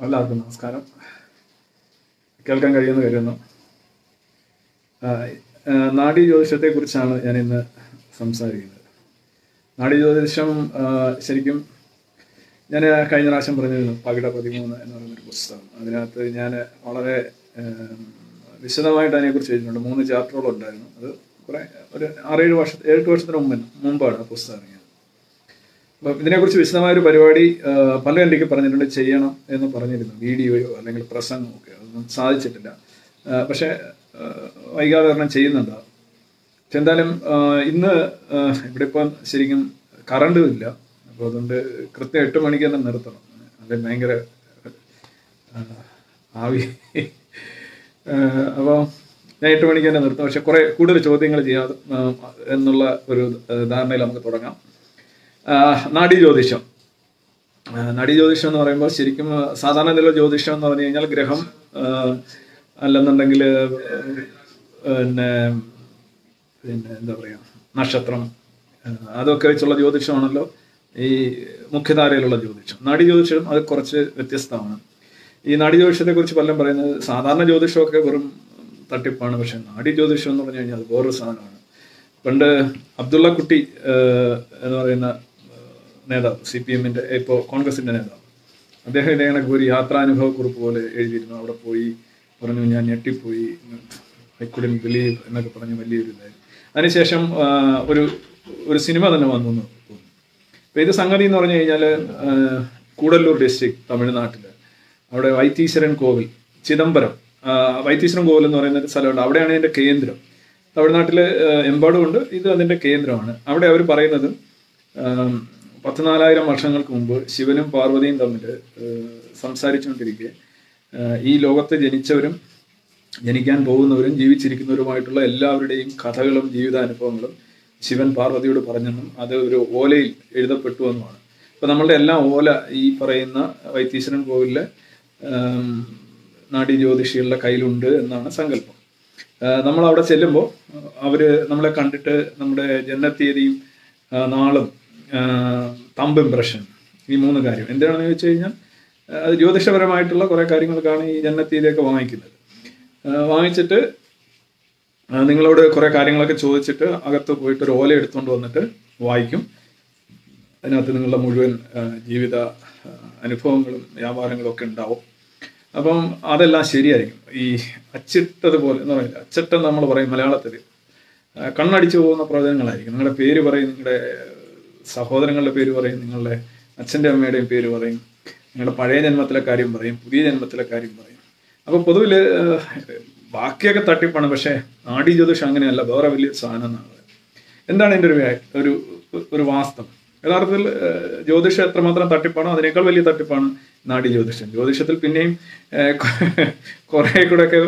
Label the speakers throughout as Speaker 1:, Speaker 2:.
Speaker 1: എല്ലാവർക്കും നമസ്കാരം കേൾക്കാൻ കഴിയുമെന്ന് കരുതുന്നു ആ, ആ, നാഡീ ജ്യോതിഷത്തെക്കുറിച്ചാണ് ഞാൻ ഇന്ന് സംസാരിക്കുന്നത് നാഡീ ജ്യോതിഷം ആ, ശരിക്കും ഞാൻ കഴിഞ്ഞ പ്രാവശ്യം പറഞ്ഞിരുന്നു പകിട പതിമൂന്ന് എന്ന് പറയുന്നൊരു പുസ്തകം അതിനകത്ത് ഞാൻ വളരെ ഏം, വിശദമായിട്ട് അതിനെക്കുറിച്ച് എഴുതിയിട്ടുണ്ട് മൂന്ന് ചാപ്റ്ററുകൾ ഉണ്ടായിരുന്നു അത് കുറെ ഒരു ആറേഴ് വർഷ ഏഴെട്ട് വർഷത്തിന് മുമ്പ് മുമ്പാണ് ആ പുസ്തകം ഇറങ്ങിയത് അപ്പം ഇതിനെക്കുറിച്ച് വിശദമായ ഒരു പരിപാടി ആ, പലരും എനിക്ക് പറഞ്ഞിട്ടുണ്ട് ചെയ്യണം എന്ന് പറഞ്ഞിരുന്നു വീഡിയോയോ അല്ലെങ്കിൽ പ്രസംഗമോ ഒക്കെ അതൊന്നും സാധിച്ചിട്ടില്ല ആ, പക്ഷേ ആ, വൈകാതെ ഒരെണ്ണം ചെയ്യുന്നുണ്ട് പക്ഷെ എന്തായാലും ആ, ഇന്ന് ആ, ഇവിടെ ഇപ്പം ശരിക്കും കറണ്ടും ഇല്ല അപ്പോൾ അതുകൊണ്ട് കൃത്യം എട്ട് മണിക്ക് തന്നെ നിർത്തണം അല്ലെങ്കിൽ ഭയങ്കര ആ, ആവി അപ്പോൾ ഞാൻ എട്ട് മണിക്ക് തന്നെ നിർത്തും പക്ഷെ കുറെ കൂടുതൽ ചോദ്യങ്ങൾ ചെയ്യാതെ ആ, എന്നുള്ള ഒരു ധാരണയിൽ നമുക്ക് തുടങ്ങാം ആ, നാഡീ ജ്യോതിഷം ആ, നാഡീ ജ്യോതിഷം എന്ന് പറയുമ്പോൾ ശരിക്കും ആ, സാധാരണ നില ജ്യോതിഷം എന്ന് പറഞ്ഞു കഴിഞ്ഞാൽ ഗ്രഹം ആ, അല്ലെന്നുണ്ടെങ്കിൽ പിന്നെ പിന്നെ എന്താ പറയുക നക്ഷത്രം ആ, അതൊക്കെ വെച്ചുള്ള ജ്യോതിഷമാണല്ലോ ഈ മുഖ്യധാരയിലുള്ള ജ്യോതിഷം നാഡീ ജ്യോതിഷം അത് കുറച്ച് വ്യത്യസ്തമാണ് ഈ നാഡീ ജ്യോതിഷത്തെ കുറിച്ച് പലരും പറയുന്നത് സാധാരണ ജ്യോതിഷമൊക്കെ വെറും തട്ടിപ്പാണ് പക്ഷെ നാഡീ ജ്യോതിഷം എന്ന് പറഞ്ഞു കഴിഞ്ഞാൽ അത് വേറൊരു സാധനമാണ് പണ്ട് അബ്ദുള്ള കുട്ടി ആ, എന്ന് പറയുന്ന ആ, നേതാവ് സി പി എമ്മിന്റെ ഇപ്പോൾ കോൺഗ്രസിന്റെ നേതാവ് അദ്ദേഹം ഇതേ കണക്ക് ഒരു യാത്രാനുഭവ കുറിപ്പ് പോലെ എഴുതിയിരുന്നു അവിടെ പോയി പറഞ്ഞു ഞാൻ ഞെട്ടിപ്പോയി ഐ കുഡൻ ബിലീവ് എന്നൊക്കെ പറഞ്ഞ് വലിയൊരു ഇതായി അതിനുശേഷം ആ, ഒരു ഒരു സിനിമ തന്നെ വന്നു എന്ന് തോന്നുന്നു അപ്പൊ ഇത് സംഗതി എന്ന് പറഞ്ഞു കഴിഞ്ഞാൽ കൂടല്ലൂർ ഡിസ്ട്രിക്ട് തമിഴ്നാട്ടില് അവിടെ വൈത്തീശ്വരൻ കോവിൽ ചിദംബരം ആ, വൈത്തീശ്വരൻ കോവിൽ എന്ന് പറയുന്ന ഒരു സ്ഥലമുണ്ട് അവിടെയാണ് ഇതിന്റെ കേന്ദ്രം തമിഴ്നാട്ടില് ആ, എമ്പാടും ഉണ്ട് ഇത് അതിന്റെ കേന്ദ്രമാണ് അവിടെ അവർ പറയുന്നത് ആം, പത്ത് നാലായിരം വർഷങ്ങൾക്ക് മുമ്പ് ശിവനും പാർവതിയും തമ്മിൽ സംസാരിച്ചുകൊണ്ടിരിക്കെ ആ, ഈ ലോകത്ത് ജനിച്ചവരും ജനിക്കാൻ പോകുന്നവരും ജീവിച്ചിരിക്കുന്നവരുമായിട്ടുള്ള എല്ലാവരുടെയും കഥകളും ജീവിതാനുഭവങ്ങളും ശിവൻ പാർവതിയോട് പറഞ്ഞെന്നും അത് ഒരു ഓലയിൽ എഴുതപ്പെട്ടു എന്നുമാണ് ഇപ്പൊ നമ്മളുടെ എല്ലാ ഓല ഈ പറയുന്ന വൈത്തീശ്വരൻ കോവിലിലെ ആം, നാഡീ ജ്യോതിഷികളുടെ കയ്യിലുണ്ട് എന്നാണ് സങ്കല്പം നമ്മൾ അവിടെ ചെല്ലുമ്പോൾ അവര് നമ്മളെ കണ്ടിട്ട് നമ്മുടെ ജനനത്തീയതിയും ആ, നാളും തമ്പ് ഇംപ്രഷൻ ഈ മൂന്ന് കാര്യം എന്തിനാണെന്ന് ചോദിച്ചു കഴിഞ്ഞാൽ ആ, അത് ജ്യോതിഷപരമായിട്ടുള്ള കുറെ കാര്യങ്ങൾക്കാണ് ഈ ജനനത്തീയതിയൊക്കെ വാങ്ങിക്കുന്നത് ആ, വാങ്ങിച്ചിട്ട് ആ, നിങ്ങളോട് കുറെ കാര്യങ്ങളൊക്കെ ചോദിച്ചിട്ട് അകത്ത് പോയിട്ട് ഒരു ഓല എടുത്തുകൊണ്ട് വന്നിട്ട് വായിക്കും അതിനകത്ത് നിങ്ങളുടെ മുഴുവൻ ആ, ജീവിത ആ, അനുഭവങ്ങളും വ്യാപാരങ്ങളും ഒക്കെ ഉണ്ടാവും അപ്പം അതെല്ലാം ശരിയായിരിക്കും ഈ അച്ചിട്ടതുപോലെ എന്ന് പറയില്ല അച്ചട്ടം നമ്മൾ പറയും മലയാളത്തിൽ ആ, കണ്ണടിച്ചു പോകുന്ന പ്രവചനങ്ങളായിരിക്കും നിങ്ങളുടെ പേര് പറയും നിങ്ങളുടെ സഹോദരങ്ങളുടെ പേര് പറയും നിങ്ങളുടെ അച്ഛൻ്റെ അമ്മയുടെയും പേര് പറയും നിങ്ങളുടെ പഴയ ജന്മത്തിലെ കാര്യം പറയും പുതിയ ജന്മത്തിലെ കാര്യം പറയും അപ്പൊ പൊതുവിൽ ബാക്കിയൊക്കെ തട്ടിപ്പാണ് പക്ഷേ നാഡീ ജ്യോതിഷം അങ്ങനെയല്ല വേറെ വലിയൊരു സാധനം എന്നാണ് പറയുന്നത്. എന്താണ് എൻ്റെ ഒരു വ്യാ- ഒരു ഒരു വാസ്തവം യഥാർത്ഥത്തിൽ ഏഹ്, ജ്യോതിഷം എത്രമാത്രം തട്ടിപ്പാണോ അതിനേക്കാൾ വലിയ തട്ടിപ്പാണ് നാഡീ ജ്യോതിഷം ജ്യോതിഷത്തിൽ പിന്നെയും ഏഹ്, കൊ- കുറെ കൂടെ ഒക്കെ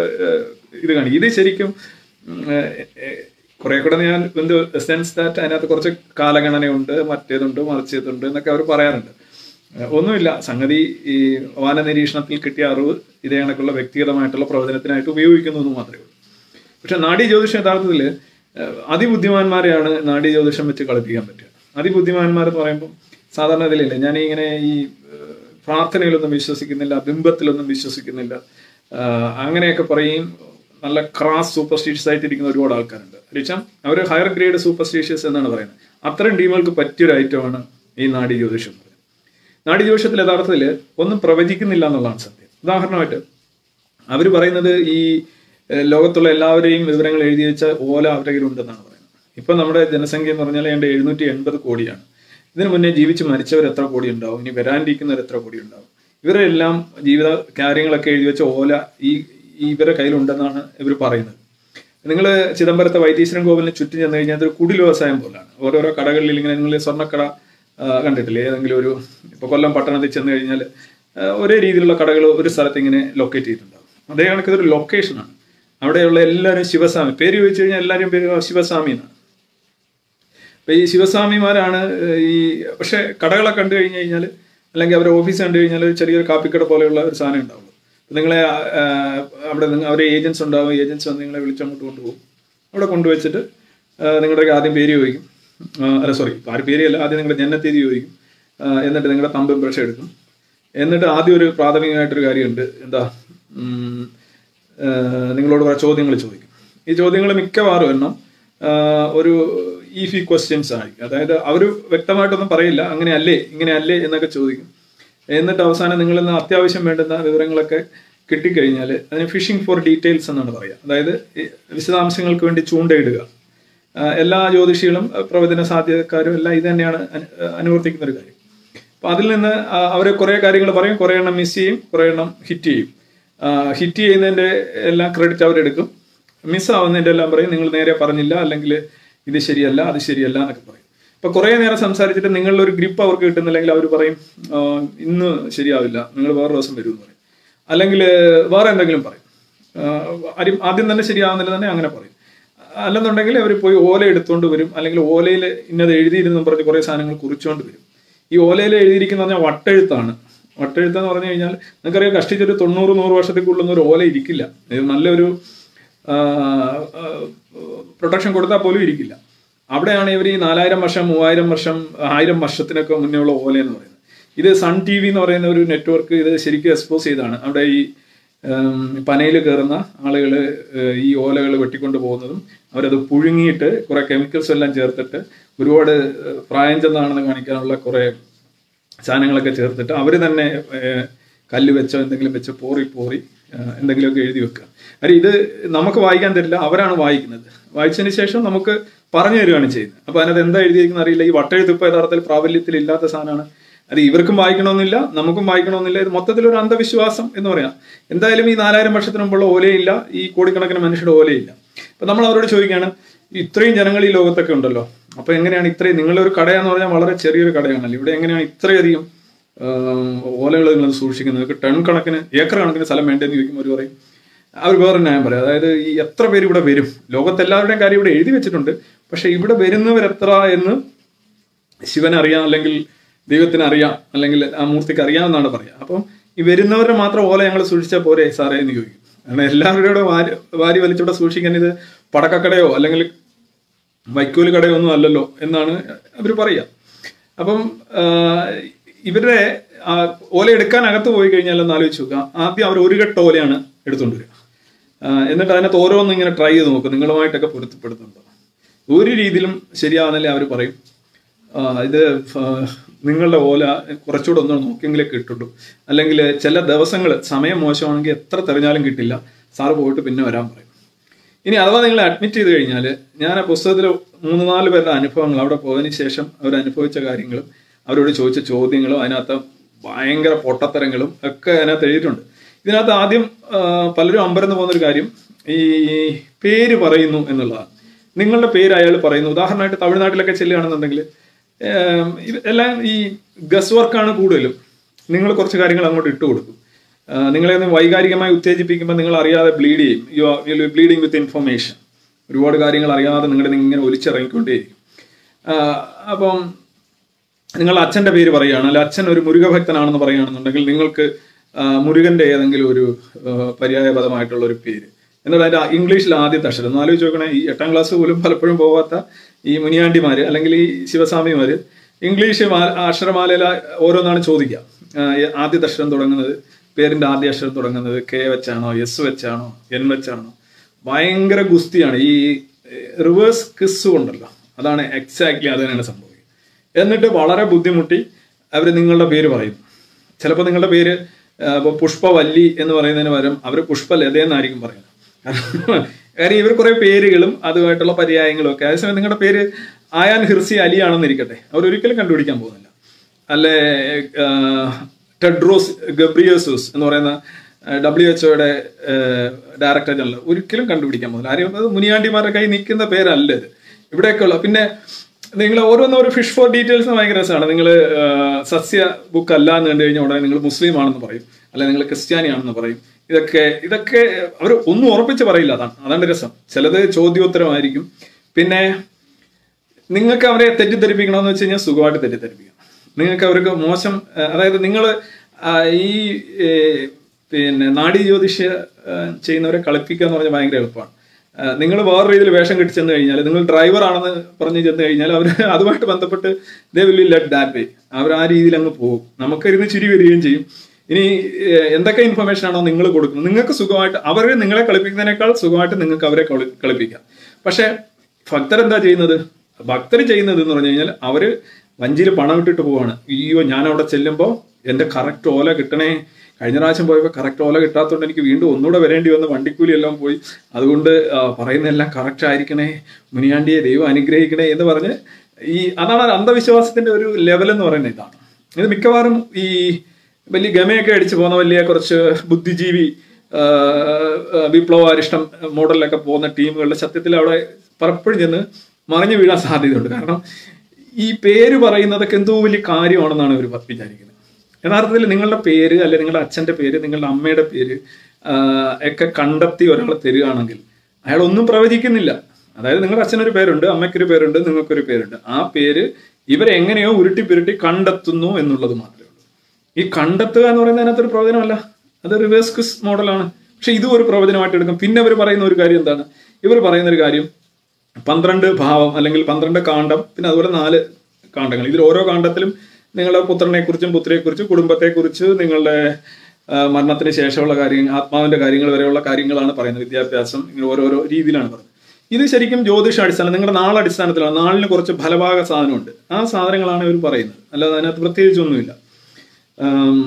Speaker 1: ഇത് കാണിക്കും ഇത് ശരിക്കും ഉം, ഏഹ്, ഏഹ്, കുറെ കൂടെ ഞാൻ എന്ത് സെൻസ് ദാറ്റ് അതിനകത്ത് കുറച്ച് കാലഗണനയുണ്ട് മറ്റേതുണ്ട് മറിച്ചതുണ്ട് എന്നൊക്കെ അവർ പറയാറുണ്ട് ഏഹ്, ഒന്നുമില്ല സംഗതി ഈ വാന നിരീക്ഷണത്തിൽ കിട്ടിയ അറിവ് ഇതേ കണക്കുള്ള വ്യക്തിഗതമായിട്ടുള്ള പ്രവചനത്തിനായിട്ട് ഉപയോഗിക്കുന്നു എന്ന് മാത്രമേ ഉള്ളൂ പക്ഷെ നാഡീ ജ്യോതിഷം യഥാർത്ഥത്തിൽ ഏഹ്, അതിബുദ്ധിമാന്മാരെയാണ് നാഡീ ജ്യോതിഷം വെച്ച് കളിപ്പിക്കാൻ പറ്റുക അതിബുദ്ധിമാന്മാരെന്ന് പറയുമ്പോൾ സാധാരണ ഇതിലില്ല ഞാൻ ഇങ്ങനെ ഈ ഏഹ്, പ്രാർത്ഥനയിലൊന്നും വിശ്വസിക്കുന്നില്ല ബിംബത്തിലൊന്നും വിശ്വസിക്കുന്നില്ല ആഹ്, അങ്ങനെയൊക്കെ പറയും നല്ല ക്രാസ് സൂപ്പർസ്റ്റീഷ്യസ് ആയിട്ട് ഇരിക്കുന്ന ഒരുപാട് ആൾക്കാരുണ്ട് വെച്ചാൽ അവർ ഹയർ ഗ്രേഡ് സൂപ്പർസ്റ്റീഷ്യസ് എന്നാണ് പറയുന്നത് അത്തരം ടീമുകൾക്ക് പറ്റിയൊരു ഐറ്റമാണ് ഈ നാഡീ ജ്യോതിഷം എന്ന് പറയുന്നത് നാഡീ ജ്യോതിഷത്തിൽ യഥാർത്ഥത്തിൽ ഒന്നും പ്രവചിക്കുന്നില്ല എന്നുള്ളതാണ് സത്യം ഉദാഹരണമായിട്ട് അവർ പറയുന്നത് ഈ ഏഹ്, ലോകത്തുള്ള എല്ലാവരെയും വിവരങ്ങൾ എഴുതി വെച്ച ഓല അവരുടെ കയ്യിലുണ്ടെന്നാണ് പറയുന്നത് ഇപ്പൊ നമ്മുടെ ജനസംഖ്യ എന്ന് പറഞ്ഞാൽ ഏതാണ്ട് എഴുന്നൂറ്റി എൺപത് കോടിയാണ് ഇതിനു മുന്നേ ജീവിച്ച് മരിച്ചവർ എത്ര കോടി ഉണ്ടാവും ഇനി വരാനിരിക്കുന്നവർ എത്ര കോടി ഉണ്ടാവും ഇവരെല്ലാം ജീവിത കാര്യങ്ങളൊക്കെ എഴുതി വെച്ച ഓല ഈ ഈ ഇവരുടെ കയ്യിലുണ്ടെന്നാണ് ഇവർ പറയുന്നത് നിങ്ങൾ ചിദംബരത്തെ വൈത്തീശ്വരൻ കോവിലിന് ചുറ്റും ചെന്ന് കഴിഞ്ഞാൽ അതൊരു കുടിൽ വ്യവസായം പോലാണ് ഓരോരോ കടകളിൽ ഇങ്ങനെ നിങ്ങൾ സ്വർണ്ണക്കട ആ, കണ്ടിട്ടില്ലേ ഏതെങ്കിലും ഒരു ഇപ്പൊ കൊല്ലം പട്ടണത്തിൽ ചെന്ന് കഴിഞ്ഞാൽ ഒരേ രീതിയിലുള്ള കടകൾ ഒരു സ്ഥലത്ത് ഇങ്ങനെ ലൊക്കേറ്റ് ചെയ്തിട്ടുണ്ടാവും അതേ കണക്ക് ഇതൊരു ലൊക്കേഷനാണ് അവിടെയുള്ള എല്ലാവരും ശിവസ്വാമി പേര് ചോദിച്ചു കഴിഞ്ഞാൽ എല്ലാവരും പേര് ശിവസ്വാമി എന്നാണ് അപ്പൊ ഈ ശിവസ്വാമിമാരാണ് ഏഹ്, ഈ പക്ഷെ കടകളെ കണ്ടു കഴിഞ്ഞു കഴിഞ്ഞാൽ അല്ലെങ്കിൽ അവരുടെ ഓഫീസ് കണ്ടു കഴിഞ്ഞാൽ ഒരു ചെറിയൊരു കാപ്പിക്കട പോലെയുള്ള ഒരു സാധനം ഉണ്ടാവുള്ളൂ അപ്പൊ നിങ്ങളെ ആ, ആ, അവിടെ നിങ്ങൾ അവരെ ഏജൻസ് ഉണ്ടാവും ഏജൻസ് വന്ന് നിങ്ങളെ വിളിച്ചങ്ങോട്ട് കൊണ്ടുപോകും അവിടെ കൊണ്ടുവച്ചിട്ട് ആ, നിങ്ങളുടെ ആദ്യം പേര് ചോദിക്കും ആ, അല്ല സോറി ആര് പേര് അല്ല ആദ്യം നിങ്ങളുടെ ജനനത്തീയതി ചോദിക്കും ആ, എന്നിട്ട് നിങ്ങളുടെ തമ്പ് ഇംപ്രഷൻ എടുക്കും എന്നിട്ട് ആദ്യം ഒരു പ്രാഥമികമായിട്ടൊരു കാര്യമുണ്ട് എന്താ ഉം, ആ, നിങ്ങളോട് കുറേ ചോദ്യങ്ങൾ ചോദിക്കും ഈ ചോദ്യങ്ങൾ മിക്കവാറും എണ്ണം ആ, ഒരു ഈഫി ക്വസ്റ്റ്യൻസ് ആയിരിക്കും അതായത് അവർ വ്യക്തമായിട്ടൊന്നും പറയില്ല അങ്ങനെ അല്ലേ ഇങ്ങനെ അല്ലേ എന്നൊക്കെ ചോദിക്കും എന്നിട്ട് അവസാനം നിങ്ങളിൽ നിന്ന് അത്യാവശ്യം വേണ്ടുന്ന വിവരങ്ങളൊക്കെ കിട്ടിക്കഴിഞ്ഞാൽ അതിന് ഫിഷിംഗ് ഫോർ ഡീറ്റെയിൽസ് എന്നാണ് പറയുക അതായത് ഈ വിശദാംശങ്ങൾക്ക് വേണ്ടി ചൂണ്ടയിടുക ആ, എല്ലാ ജ്യോതിഷികളും ആ, പ്രവചന സാധ്യതക്കാരും എല്ലാം ഇത് തന്നെയാണ് അനു- അനുവർത്തിക്കുന്ന ഒരു കാര്യം അപ്പൊ അതിൽ നിന്ന് അവർ കുറെ കാര്യങ്ങൾ പറയും കുറെ എണ്ണം മിസ് ചെയ്യും കുറെ എണ്ണം ഹിറ്റ് ചെയ്യും ഹിറ്റ് ചെയ്യുന്നതിന്റെ എല്ലാം ക്രെഡിറ്റ് അവരെടുക്കും മിസ് ആവുന്നതിന്റെ എല്ലാം പറയും നിങ്ങൾ നേരെ പറഞ്ഞില്ല അല്ലെങ്കിൽ ഇത് ശരിയല്ല അത് ശരിയല്ല എന്നൊക്കെ പറയും അപ്പൊ കുറെ നേരം സംസാരിച്ചിട്ട് നിങ്ങളുടെ ഒരു ഗ്രിപ്പ് അവർക്ക് കിട്ടുന്നില്ലെങ്കിൽ അവർ പറയും ആ, ഇന്ന് ശരിയാവില്ല നിങ്ങൾ വേറെ ദിവസം വരും എന്ന് പറയും അല്ലെങ്കിൽ വേറെ എന്തെങ്കിലും പറയും ആ, ആദ്യം ആദ്യം തന്നെ ശരിയാവുന്നില്ല തന്നെ അങ്ങനെ പറയും അല്ലെന്നുണ്ടെങ്കിൽ അവർ പോയി ഓല എടുത്തുകൊണ്ട് വരും അല്ലെങ്കിൽ ഓലയിൽ ഇന്നത് എഴുതിയിരുന്നു പറഞ്ഞ് കുറേ സാധനങ്ങൾ കുറിച്ചുകൊണ്ട് വരും ഈ ഓലയിൽ എഴുതിയിരിക്കുന്ന പറഞ്ഞാൽ വട്ടെഴുത്താണ് വട്ടെഴുത്ത് എന്ന് പറഞ്ഞു കഴിഞ്ഞാൽ നിങ്ങൾക്കറിയാം കഷ്ടിച്ചൊരു തൊണ്ണൂറ് നൂറ് വർഷത്തേക്കുള്ളുന്ന ഒരു ഓല ഇരിക്കില്ല ഇത് നല്ലൊരു പ്രൊട്ടക്ഷൻ കൊടുത്താൽ പോലും ഇരിക്കില്ല അവിടെയാണ് ഇവർ ഈ നാലായിരം വർഷം മൂവായിരം വർഷം ആയിരം വർഷത്തിനൊക്കെ മുന്നേ ഉള്ള ഓല എന്ന് പറയുന്നത് ഇത് സൺ ടി വി എന്ന് പറയുന്ന ഒരു നെറ്റ്വർക്ക് ഇത് ശരിക്കും എക്സ്പോസ് ചെയ്താണ് അവിടെ ഈ പനയിൽ കയറുന്ന ആളുകൾ ഈ ഓലകൾ വെട്ടിക്കൊണ്ട് പോകുന്നതും അവരത് പുഴുങ്ങിയിട്ട് കുറെ കെമിക്കൽസ് എല്ലാം ചേർത്തിട്ട് ഒരുപാട് ഏഹ്, പ്രായം ചെന്നാണെന്ന് കാണിക്കാനുള്ള കുറെ സാധനങ്ങളൊക്കെ ചേർത്തിട്ട് അവർ തന്നെ ഏഹ്, കല്ല് വെച്ചോ എന്തെങ്കിലും വെച്ച് പോറി പോറി ഏഹ്, എന്തെങ്കിലുമൊക്കെ എഴുതി വെക്കുക കാര്യം ഇത് നമുക്ക് വായിക്കാൻ തരില്ല അവരാണ് വായിക്കുന്നത് വായിച്ചതിന് ശേഷം നമുക്ക് പറഞ്ഞു തരികയാണ് ചെയ്യുന്നത് അപ്പൊ അതിനകത്ത് എന്താ എഴുതിയിരിക്കുന്ന അറിയില്ല ഈ വട്ടെഴുത്ത് ഇപ്പൊ യഥാർത്ഥത്തിൽ പ്രാബല്യത്തിൽ ഇല്ലാത്ത സാധനമാണ് അത് ഇവർക്കും വായിക്കണമെന്നില്ല നമുക്കും വായിക്കണമെന്നില്ല ഇത് മൊത്തത്തിൽ ഒരു അന്ധവിശ്വാസം എന്ന് പറയാം എന്തായാലും ഈ നാലായിരം വർഷത്തിന് മുമ്പുള്ള ഓലയില്ല ഈ കോടിക്കണക്കിന് മനുഷ്യരുടെ ഓലയില്ല അപ്പൊ നമ്മൾ അവരോട് ചോദിക്കുകയാണ് ഇത്രയും ജനങ്ങൾ ഈ ലോകത്തൊക്കെ ഉണ്ടല്ലോ അപ്പൊ എങ്ങനെയാണ് ഇത്രയും നിങ്ങളുടെ ഒരു കടയെന്ന് പറഞ്ഞാൽ വളരെ ചെറിയൊരു കടയാണല്ലോ ഇവിടെ എങ്ങനെയാണ് ഇത്രയധികം ഓലകൾ നിങ്ങൾ സൂക്ഷിക്കുന്നത് നിങ്ങൾക്ക് ടൺ കണക്കിന് ഏക്കർ കണക്കിന് സ്ഥലം വേണ്ടെന്ന് ചോദിക്കുമ്പോൾ അവർ പറയും അവർ വേറെ ന്യായം പറയും അതായത് ഈ എത്ര പേര് ഇവിടെ വരും ലോകത്തെല്ലാവരുടെയും കാര്യം ഇവിടെ എഴുതി വെച്ചിട്ടുണ്ട് പക്ഷെ ഇവിടെ വരുന്നവർ എത്ര എന്ന് ശിവന് അറിയാം അല്ലെങ്കിൽ ദൈവത്തിന് അറിയാം അല്ലെങ്കിൽ ആ മൂർത്തിക്ക് അറിയാമെന്നാണ് പറയുക അപ്പം ഈ വരുന്നവരുടെ മാത്രം ഓല ഞങ്ങൾ സൂക്ഷിച്ചാൽ പോരെ സാറേ എന്ന് ചോദിക്കും കാരണം എല്ലാവരുടെ വാരി വാരി വലിച്ചിവിടെ സൂക്ഷിക്കാൻ ഇത് പടക്കക്കടയോ അല്ലെങ്കിൽ വൈക്കോല് കടയോ ഒന്നും അല്ലല്ലോ എന്നാണ് അവർ പറയുക അപ്പം ആ, ഇവരുടെ ആ, ഓല എടുക്കാൻ അകത്ത് പോയി കഴിഞ്ഞാൽ ഒന്ന് ആലോചിച്ച് നോക്കുക ആദ്യം അവർ ഒരു കെട്ട് ഓലയാണ് എടുത്തുകൊണ്ട് വരിക ആ, എന്നിട്ട് അതിനകത്ത് ഓരോന്നും ഇങ്ങനെ ട്രൈ ചെയ്ത് നോക്കും നിങ്ങളുമായിട്ടൊക്കെ പൊരുത്തപ്പെടുന്നുണ്ടോ ഒരു രീതിയിലും ശരിയാവുന്നില്ല അവർ പറയും ആ, ഇത് ഫ- നിങ്ങളുടെ ഓല കുറച്ചുകൂടെ ഒന്ന് നോക്കിയെങ്കിലേ കിട്ടുള്ളൂ അല്ലെങ്കിൽ ചില ദിവസങ്ങൾ സമയം മോശമാണെങ്കിൽ എത്ര തെരഞ്ഞാലും കിട്ടില്ല സാറ് പോയിട്ട് പിന്നെ വരാൻ പറയും ഇനി അഥവാ നിങ്ങൾ അഡ്മിറ്റ് ചെയ്ത് കഴിഞ്ഞാൽ ഞാൻ ആ പുസ്തകത്തിൽ മൂന്ന് നാല് പേരുടെ അനുഭവങ്ങൾ അവിടെ പോയതിനു ശേഷം അവർ അനുഭവിച്ച കാര്യങ്ങളും അവരോട് ചോദിച്ച ചോദ്യങ്ങളും അതിനകത്ത് ഭയങ്കര പൊട്ടത്തരങ്ങളും ഒക്കെ അതിനകത്ത് എഴുതിയിട്ടുണ്ട് ഇതിനകത്ത് ആദ്യം ആ, പലരും അമ്പരന്ന് പോകുന്നൊരു കാര്യം ഈ പേര് പറയുന്നു എന്നുള്ളതാണ് നിങ്ങളുടെ പേര് അയാൾ പറയുന്നു ഉദാഹരണമായിട്ട് തമിഴ്നാട്ടിലൊക്കെ ചെല്ലുകയാണെന്നുണ്ടെങ്കിൽ ഏം, ഇത് എല്ലാം ഈ ഗസ് വർക്കാണ് കൂടുതലും നിങ്ങൾ കുറച്ച് കാര്യങ്ങൾ അങ്ങോട്ട് ഇട്ട് കൊടുക്കും ആ, നിങ്ങളെ ഒന്ന് വൈകാരികമായി ഉത്തേജിപ്പിക്കുമ്പോൾ നിങ്ങൾ അറിയാതെ ബ്ലീഡ് ചെയ്യും you are bleeding with information ഒരുപാട് കാര്യങ്ങൾ അറിയാതെ നിങ്ങളുടെ നിന്ന് ഇങ്ങനെ ഒലിച്ചിറങ്ങിക്കൊണ്ടേയിരിക്കും ആ, അപ്പം നിങ്ങൾ അച്ഛന്റെ പേര് പറയുകയാണ് അല്ല അച്ഛൻ ഒരു മുരുകഭക്തനാണെന്ന് പറയുകയാണെന്നുണ്ടെങ്കിൽ നിങ്ങൾക്ക് ആ, മുരുകന്റെ ഏതെങ്കിലും ഒരു ആ, പര്യായപദമായിട്ടുള്ള ഒരു പേര് എന്നിട്ട് അതിന്റെ ഇംഗ്ലീഷിൽ ആദ്യത്തെ അക്ഷരം ഒന്ന് ആലോചിച്ച് നോക്കണേ ഈ എട്ടാം ക്ലാസ് പോലും പലപ്പോഴും പോവാത്ത ഈ മുനിയാണ്ടിമാര് അല്ലെങ്കിൽ ഈ ശിവസ്വാമിമാര് ഇംഗ്ലീഷ് മാ- അക്ഷരമാലയിൽ ഓരോന്നാണ് ചോദിക്കുക ആ, ആദ്യത്തെ അക്ഷരം തുടങ്ങുന്നത് പേരിന്റെ ആദ്യ അക്ഷരം തുടങ്ങുന്നത് കെ വെച്ചാണോ എസ് വെച്ചാണോ എൻ വെച്ചാണോ ഭയങ്കര ഗുസ്തിയാണ് ഈ റിവേഴ്സ് കിസ് കൊണ്ടല്ലോ അതാണ് എക്സാക്ട്ലി അത് തന്നെയാണ് സംഭവിക്കുന്നത് എന്നിട്ട് വളരെ ബുദ്ധിമുട്ടി അവർ നിങ്ങളുടെ പേര് പറയും ചിലപ്പോൾ നിങ്ങളുടെ പേര് ആ, ഇപ്പൊ പുഷ്പവല്ലി എന്ന് പറയുന്നതിന് പകരം അവർ പുഷ്പലത എന്നായിരിക്കും പറയുന്നത് കാര്യം ഇവർ കുറെ പേരുകളും അതുമായിട്ടുള്ള പര്യായങ്ങളും ഒക്കെ അതേസമയം നിങ്ങളുടെ പേര് ആയാൻ ഹിർസി അലി ആണെന്നിരിക്കട്ടെ അവർ ഒരിക്കലും കണ്ടുപിടിക്കാൻ പോകുന്നില്ല അല്ലെ ടെഡ്രോസ് ഗബ്രിയോസൂസ് എന്ന് പറയുന്ന ഡബ്ല്യു എച്ച് ഒയുടെ ഡയറക്ടർ ജനറൽ ഒരിക്കലും കണ്ടുപിടിക്കാൻ പോകുന്നില്ല ആരും അത് മുനിയാണ്ടിമാരുടെ കൈ നിൽക്കുന്ന പേരല്ല ഇത് ഇവിടെയൊക്കെയുള്ള പിന്നെ നിങ്ങൾ ഓരോന്നും ഒരു ഫിഷ് ഫോർ ഡീറ്റെയിൽസ് ഭയങ്കര രസമാണ് നിങ്ങൾ സസ്യ ബുക്ക് അല്ല എന്ന് കണ്ടു കഴിഞ്ഞാൽ ഉടനെ നിങ്ങൾ മുസ്ലിം ആണെന്ന് പറയും അല്ലെ നിങ്ങൾ ക്രിസ്ത്യാനി ആണെന്ന് പറയും ഇതൊക്കെ ഇതൊക്കെ അവർ ഒന്നും ഉറപ്പിച്ച് പറയില്ല അതാണ് അതാണ് രസം ചിലത് ചോദ്യോത്തരമായിരിക്കും പിന്നെ നിങ്ങൾക്ക് അവരെ തെറ്റിദ്ധരിപ്പിക്കണമെന്ന് വെച്ച് കഴിഞ്ഞാൽ സുഖമായിട്ട് തെറ്റിദ്ധരിപ്പിക്കണം നിങ്ങൾക്ക് അവർക്ക് മോശം ആ, അതായത് നിങ്ങൾ ഈ ഏ, പിന്നെ നാഡീ ജ്യോതിഷ ആ, ചെയ്യുന്നവരെ കളിപ്പിക്കുക എന്ന് പറഞ്ഞാൽ ഭയങ്കര എളുപ്പമാണ് നിങ്ങൾ വേറെ രീതിയിൽ വേഷം കെട്ടി ചെന്ന് കഴിഞ്ഞാൽ നിങ്ങൾ ഡ്രൈവർ ആണെന്ന് പറഞ്ഞ് ചെന്ന് കഴിഞ്ഞാൽ അവർ അതുമായിട്ട് ബന്ധപ്പെട്ട് they will let that way അവർ ആ രീതിയിൽ അങ്ങ് പോകും നമുക്കിരുന്ന് ചിരി വരികയും ചെയ്യും ഇനി ഏഹ്, എന്തൊക്കെ ഇൻഫർമേഷൻ ആണോ നിങ്ങൾ കൊടുക്കുന്നത് നിങ്ങൾക്ക് സുഖമായിട്ട് അവർ നിങ്ങളെ കളിപ്പിക്കുന്നതിനേക്കാൾ സുഖമായിട്ട് നിങ്ങൾക്ക് അവരെ കളി- കളിപ്പിക്കാം പക്ഷെ ഭക്തർ എന്താ ചെയ്യുന്നത് ഭക്തർ ചെയ്യുന്നത് എന്ന് പറഞ്ഞു കഴിഞ്ഞാൽ അവര് വഞ്ചിയിൽ പണം ഇട്ടിട്ട് പോവാണ് അയ്യോ ഞാൻ അവിടെ ചെല്ലുമ്പോൾ എന്റെ കറക്റ്റ് ഓല കിട്ടണേ കഴിഞ്ഞ പ്രാവശ്യം പോയപ്പോൾ കറക്റ്റ് ഓല കിട്ടാത്തതുകൊണ്ട് എനിക്ക് വീണ്ടും ഒന്നുകൂടെ വരേണ്ടി വന്ന് വണ്ടിക്കൂലി എല്ലാം പോയി അതുകൊണ്ട് ആ, പറയുന്നതെല്ലാം കറക്റ്റ് ആയിരിക്കണേ മുനിയാണ്ടിയെ ദൈവം അനുഗ്രഹിക്കണേ എന്ന് പറഞ്ഞ് ഈ അതാണ് ഒരു അന്ധവിശ്വാസത്തിന്റെ ഒരു ലെവൽ എന്ന് പറയുന്നത് ഇതാണ് ഇത് മിക്കവാറും ഈ വലിയ ഗമയൊക്കെ അടിച്ചു പോകുന്ന വലിയ കുറച്ച് ബുദ്ധിജീവി ആ, ആ, വിപ്ലവാരിഷ്ടം മോഡലിലൊക്കെ പോകുന്ന ടീമുകളുടെ സത്യത്തിൽ അവിടെ പലപ്പോഴും ചെന്ന് മറിഞ്ഞു വീഴാൻ സാധ്യതയുണ്ട് കാരണം ഈ പേര് പറയുന്നതൊക്കെ എന്തോ വലിയ കാര്യമാണെന്നാണ് അവർ വിചാരിക്കുന്നത് യഥാർത്ഥത്തിൽ നിങ്ങളുടെ പേര് അല്ലെ നിങ്ങളുടെ അച്ഛന്റെ പേര് നിങ്ങളുടെ അമ്മയുടെ പേര് ആ, ഒക്കെ കണ്ടെത്തി ഒരാൾ തരികയാണെങ്കിൽ അയാൾ ഒന്നും പ്രവചിക്കുന്നില്ല അതായത് നിങ്ങളുടെ അച്ഛനൊരു പേരുണ്ട് അമ്മയ്ക്കൊരു പേരുണ്ട് നിങ്ങൾക്കൊരു പേരുണ്ട് ആ പേര് ഇവരെങ്ങനെയോ ഉരുട്ടി പുരുട്ടി കണ്ടെത്തുന്നു എന്നുള്ളത് മാത്രമേ ഉള്ളൂ ഈ കണ്ടെത്തുക എന്ന് പറയുന്നത് അതിനകത്തൊരു പ്രവചനമല്ല അത് റിവേഴ്സ് ക്വിസ് മോഡലാണ് പക്ഷെ ഇതും ഒരു പ്രവചനമായിട്ട് എടുക്കും പിന്നെ അവർ പറയുന്ന ഒരു കാര്യം എന്താണ് ഇവർ പറയുന്ന ഒരു കാര്യം പന്ത്രണ്ട് ഭാവം അല്ലെങ്കിൽ പന്ത്രണ്ട് കാണ്ഡം പിന്നെ അതുപോലെ നാല് കാണ്ഡങ്ങൾ ഇതിൽ ഓരോ കാണ്ഡത്തിലും നിങ്ങളുടെ പുത്രനെ കുറിച്ചും പുത്രിയെക്കുറിച്ചും കുടുംബത്തെക്കുറിച്ച് നിങ്ങളുടെ ആ, മരണത്തിന് ശേഷമുള്ള കാര്യങ്ങൾ ആത്മാവിന്റെ കാര്യങ്ങൾ വരെയുള്ള കാര്യങ്ങളാണ് പറയുന്നത് വിദ്യാഭ്യാസം ഇങ്ങനെ ഓരോരോ രീതിയിലാണ് പറയുന്നത് ഇത് ശരിക്കും ജ്യോതിഷ അടിസ്ഥാനം നിങ്ങളുടെ നാളടിസ്ഥാനത്തിലാണ് നാളിന് കുറച്ച് ഫലഭാഗ സാധനമുണ്ട് ആ സാധനങ്ങളാണ് ഇവർ പറയുന്നത് അല്ലാതെ അതിനകത്ത് പ്രത്യേകിച്ചൊന്നുമില്ല ആം,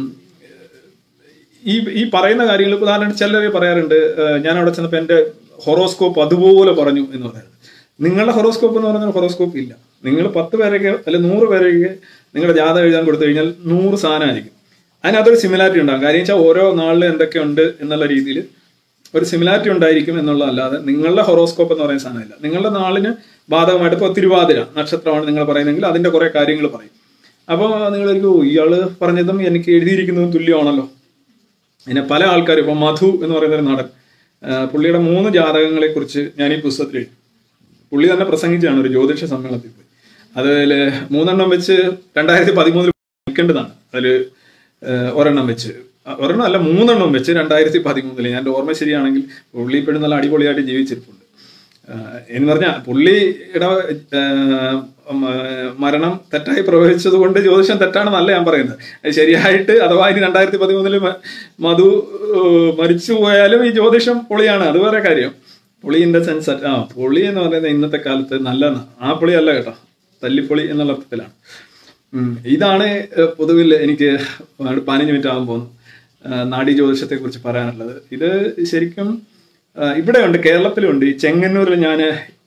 Speaker 1: ഈ ഈ പറയുന്ന കാര്യങ്ങൾ ഇപ്പൊ ഉദാഹരണം ചിലർ പറയാറുണ്ട് ഏഹ് ഞാൻ അവിടെ ചെന്നപ്പോൾ എന്റെ ഹൊറോസ്കോപ്പ് അതുപോലെ പറഞ്ഞു എന്ന് പറയുന്നത് നിങ്ങളുടെ ഹൊറോസ്കോപ്പ് എന്ന് പറയുന്ന ഹൊറോസ്കോപ്പ് ഇല്ല നിങ്ങൾ പത്ത് പേരൊക്കെ അല്ലെ നൂറ് പേരൊക്കെ നിങ്ങളുടെ ജാതകം എഴുതാൻ കൊടുത്തു കഴിഞ്ഞാൽ നൂറ് സാധനമായിരിക്കും അതിനകത്തൊരു സിമിലാരിറ്റി ഉണ്ടാകും കാര്യം വെച്ചാൽ ഓരോ നാളിൽ എന്തൊക്കെയുണ്ട് എന്നുള്ള രീതിയിൽ ഒരു സിമിലാരിറ്റി ഉണ്ടായിരിക്കും എന്നുള്ളതല്ലാതെ നിങ്ങളുടെ ഹൊറോസ്കോപ്പ് എന്ന് പറയുന്ന സാധനമില്ല നിങ്ങളുടെ നാളിന് ബാധകമായിട്ട് ഇപ്പോൾ തിരുവാതിര നക്ഷത്രമാണ് നിങ്ങൾ പറയുന്നതെങ്കിൽ അതിന്റെ കുറെ കാര്യങ്ങൾ പറയും അപ്പോൾ നിങ്ങൾ ഇയാള് പറഞ്ഞതും എനിക്ക് എഴുതിയിരിക്കുന്നതും തുല്യമാണല്ലോ പിന്നെ പല ആൾക്കാരും ഇപ്പം മധു എന്ന് പറയുന്ന ഒരു നടൻ ആ, പുള്ളിയുടെ മൂന്ന് ജാതകങ്ങളെ കുറിച്ച് ഞാൻ ഈ പുസ്തകത്തിൽ എഴുതി പുള്ളി തന്നെ പ്രസംഗിച്ചാണ് ഒരു ജ്യോതിഷ സമ്മേളനത്തിൽ പോയി അതിൽ മൂന്നെണ്ണം വെച്ച് രണ്ടായിരത്തി പതിമൂന്നിൽ നിൽക്കേണ്ടതാണ് അതിൽ ഒരെണ്ണം വെച്ച് ആ, ഒരെണ്ണം അല്ല മൂന്നെണ്ണം വെച്ച് രണ്ടായിരത്തി പതിമൂന്നിൽ ഞാൻ എൻ്റെ ഓർമ്മ ശരിയാണെങ്കിൽ പുള്ളി ഇപ്പോഴും നല്ല അടിപൊളിയായിട്ട് ജീവിച്ചിരിപ്പുണ്ട് ആ, എന്ന് പറഞ്ഞാൽ പുള്ളിയുടെ ആ, മ- മരണം തെറ്റായി പ്രവചിച്ചത് കൊണ്ട് ജ്യോതിഷം തെറ്റാണെന്നല്ല ഞാൻ പറയുന്നത് അത് ശരിയായിട്ട് അഥവാ ഇനി രണ്ടായിരത്തി പതിമൂന്നില് മ- മധു ഏഹ്, മരിച്ചു പോയാലും ഈ ജ്യോതിഷം പൊളിയാണ് അത് വേറെ കാര്യം പുളി ഇൻ ദ സെൻസ് ആ പുളി എന്ന് പറയുന്നത് ഇന്നത്തെ കാലത്ത് നല്ല ആ പുളി അല്ല കേട്ടോ തല്ലിപ്പൊളി എന്നുള്ള അർത്ഥത്തിലാണ് ഉം. ഇതാണ് ഏഹ്, പൊതുവിൽ എനിക്ക് ഒരു പതിനഞ്ച് മിനിറ്റ് ആകാൻ പോകുന്നു ഏഹ്, നാഡീ ജ്യോതിഷത്തെ കുറിച്ച് പറയാനുള്ളത് ഇത് ശരിക്കും ഏഹ്, ഇവിടെയുണ്ട് കേരളത്തിലുണ്ട് ഈ ചെങ്ങന്നൂരിൽ ഞാൻ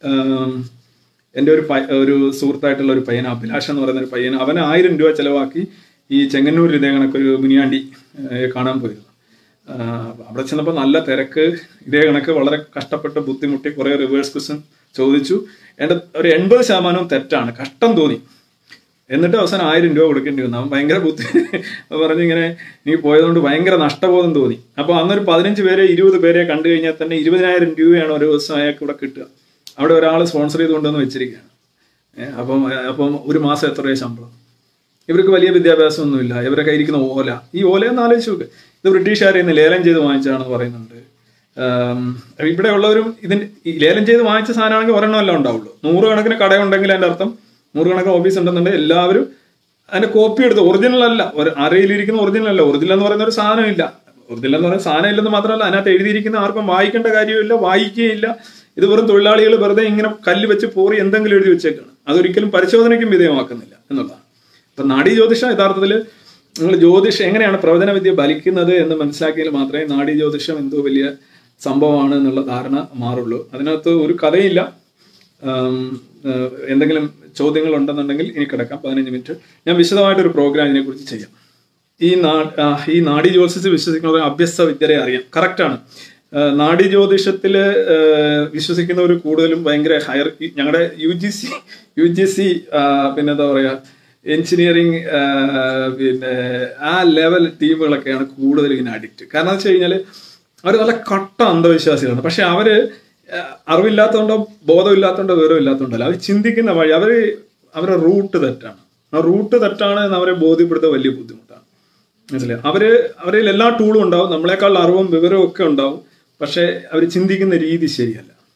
Speaker 1: എൻ്റെ ഒരു പ- ഒരു സുഹൃത്തായിട്ടുള്ള ഒരു പയ്യൻ അഭിലാഷ് എന്ന് പറയുന്ന ഒരു പയ്യൻ അവൻ ആയിരം രൂപ ചെലവാക്കി ഈ ചെങ്ങന്നൂരിൽ ഇതേ കണക്കൊരു മുനിയാണ്ടി ഏഹ്, കാണാൻ പോയിരുന്നു ആഹ് അവിടെ ചെന്നപ്പോൾ നല്ല തിരക്ക് ഇതേ കണക്ക് വളരെ കഷ്ടപ്പെട്ട് ബുദ്ധിമുട്ടി കുറെ റിവേഴ്സ് ക്വസ്റ്റ്യൻ ചോദിച്ചു എൻ്റെ ഒരു എൺപത് ശതമാനവും തെറ്റാണ് കഷ്ടം തോന്നി എന്നിട്ട് അവസാനം ആയിരം രൂപ കൊടുക്കേണ്ടി വന്നു അവൻ ഭയങ്കര ബുദ്ധി പറഞ്ഞിങ്ങനെ നീ പോയതുകൊണ്ട് ഭയങ്കര നഷ്ടബോധം തോന്നി അപ്പോൾ അന്നൊരു പതിനഞ്ച് പേരെ ഇരുപത് പേരെ കണ്ടു കഴിഞ്ഞാൽ തന്നെ ഇരുപതിനായിരം രൂപയാണ് ഒരു ദിവസം അയാൾക്ക് ഇവിടെ കിട്ടുക അവിടെ ഒരാൾ സ്പോൺസർ ചെയ്ത് കൊണ്ടുവന്ന് വെച്ചിരിക്കുകയാണ് ഏഹ് അപ്പം അപ്പം ഒരു മാസം എത്ര രൂപ ശമ്പളം ഇവർക്ക് വലിയ വിദ്യാഭ്യാസമൊന്നുമില്ല ഇവരുടെ കയ്യിരിക്കുന്ന ഓല ഈ ഓല എന്ന് ആലോചിച്ച് നോക്ക് ഇത് ബ്രിട്ടീഷുകാരെ ഇന്ന് ലേലം ചെയ്ത് വാങ്ങിച്ചാണെന്ന് പറയുന്നുണ്ട് ആം, ഇവിടെ ഉള്ളവരും ഇതിന്റെ ഈ ലേലം ചെയ്ത് വാങ്ങിച്ച സാധനമാണെങ്കിൽ ഒരെണ്ണമല്ല ഉണ്ടാവുള്ളൂ നൂറുകണക്കിന് കടയുണ്ടെങ്കിൽ അതിന്റെ അർത്ഥം നൂറുകണക്കിന് ഓഫീസ് ഉണ്ടെന്നുണ്ടെങ്കിൽ എല്ലാവരും അതിന്റെ കോപ്പി എടുത്ത് ഒറിജിനൽ അല്ല ഒരു അരയിലിരിക്കുന്ന ഒറിജിനൽ അല്ല ഒറിജിനൽ എന്ന് പറയുന്ന ഒരു സാധനമില്ല ഒറിജിനൽ എന്ന് പറയുന്ന സാധനം ഇല്ലെന്ന് മാത്രമല്ല അതിനകത്ത് എഴുതിയിരിക്കുന്ന ആർക്കും വായിക്കേണ്ട കാര്യമില്ല വായിക്കുകയില്ല ഇത് വെറും തൊഴിലാളികൾ വെറുതെ ഇങ്ങനെ കല്ല് വെച്ച് പോറി എന്തെങ്കിലും എഴുതി വെച്ചേക്കാണ് അതൊരിക്കലും പരിശോധനയ്ക്കും വിധേയമാക്കുന്നില്ല എന്നുള്ളതാണ് അപ്പൊ നാഡീ ജ്യോതിഷം യഥാർത്ഥത്തിൽ നിങ്ങൾ ജ്യോതിഷം എങ്ങനെയാണ് പ്രവചന വിദ്യ ബലിക്കുന്നത് എന്ന് മനസ്സിലാക്കിയാൽ മാത്രമേ നാഡീ ജ്യോതിഷം എന്തോ വലിയ സംഭവമാണ് എന്നുള്ള ധാരണ മാറുള്ളൂ അതിനകത്ത് ഒരു കഥയില്ല ആം, ഏഹ്, എന്തെങ്കിലും ചോദ്യങ്ങൾ ഉണ്ടെന്നുണ്ടെങ്കിൽ ഇനി കിടക്കാം പതിനഞ്ച് മിനിറ്റ് ഞാൻ വിശദമായിട്ട് ഒരു പ്രോഗ്രാം ഇതിനെക്കുറിച്ച് ചെയ്യാം ഈ നാ ആ, ഈ നാഡി ജ്യോതിഷത്തിൽ വിശ്വസിക്കുന്നവർ അഭ്യസ്ത വിദ്യരെ അറിയാം കറക്റ്റാണ് നാഡി ജ്യോതിഷത്തിൽ വിശ്വസിക്കുന്നവർ കൂടുതലും ഭയങ്കര ഹയർ ഞങ്ങളുടെ U G C U G C പിന്നെ എന്താ പറയാ എഞ്ചിനീയറിങ് പിന്നെ ആ ലെവൽ ടീമുകളൊക്കെയാണ് കൂടുതൽ ഇതിന് അഡിക്റ്റ് കാരണം എന്ന് വെച്ച് കഴിഞ്ഞാൽ അവർ നല്ല കട്ട അന്ധവിശ്വാസികളാണ് പക്ഷെ അവര് ആ, അറിവില്ലാത്തതുകൊണ്ടോ ബോധമില്ലാത്തതുകൊണ്ടോ വിവരമില്ലാത്തതുകൊണ്ടല്ല അവർ ചിന്തിക്കുന്ന വഴി അവർ അവരുടെ റൂട്ട് തെറ്റാണ് ആ റൂട്ട് തെറ്റാണ് എന്ന് അവരെ ബോധ്യപ്പെടുത്താൻ വലിയ ബുദ്ധിമുട്ടാണ് മനസ്സിലായി അവര് അവരിൽ എല്ലാ ടൂളും ഉണ്ടാവും നമ്മളെക്കാൾ അറിവും വിവരവും ഒക്കെ ഉണ്ടാവും പക്ഷെ അവർ ചിന്തിക്കുന്ന രീതി ശരിയല്ല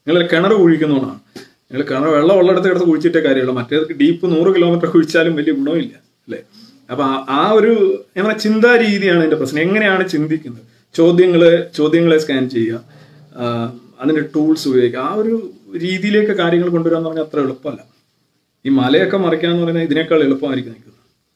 Speaker 1: നിങ്ങൾ കിണർ കുഴിക്കുന്നതാണ് നിങ്ങൾ കിണർ വെള്ളം ഉള്ളിടത്ത് കിടത്ത് കുഴിച്ചിട്ടേ കാര്യമുള്ളൂ മറ്റേത് ഡീപ്പ് നൂറ് കിലോമീറ്റർ കുഴിച്ചാലും വലിയ ഗുണമില്ല അല്ലേ അപ്പൊ ആ- ആ ഒരു നമ്മുടെ ചിന്താ രീതിയാണ് ഇതിന്റെ പ്രശ്നം എങ്ങനെയാണ് ചിന്തിക്കുന്നത് ചോദ്യങ്ങളെ ചോദ്യങ്ങളെ സ്കാൻ ചെയ്യുക ആ, അതിന്റെ ടൂൾസ് ഉപയോഗിക്കുക ആ ഒരു രീതിയിലേക്ക് കാര്യങ്ങൾ കൊണ്ടുവരാന്ന് പറഞ്ഞാൽ അത്ര എളുപ്പമല്ല ഈ മലയൊക്കെ മറിക്കുക എന്ന് പറയുന്നത് ഇതിനേക്കാൾ എളുപ്പമായിരിക്കും നിൽക്കുന്നത്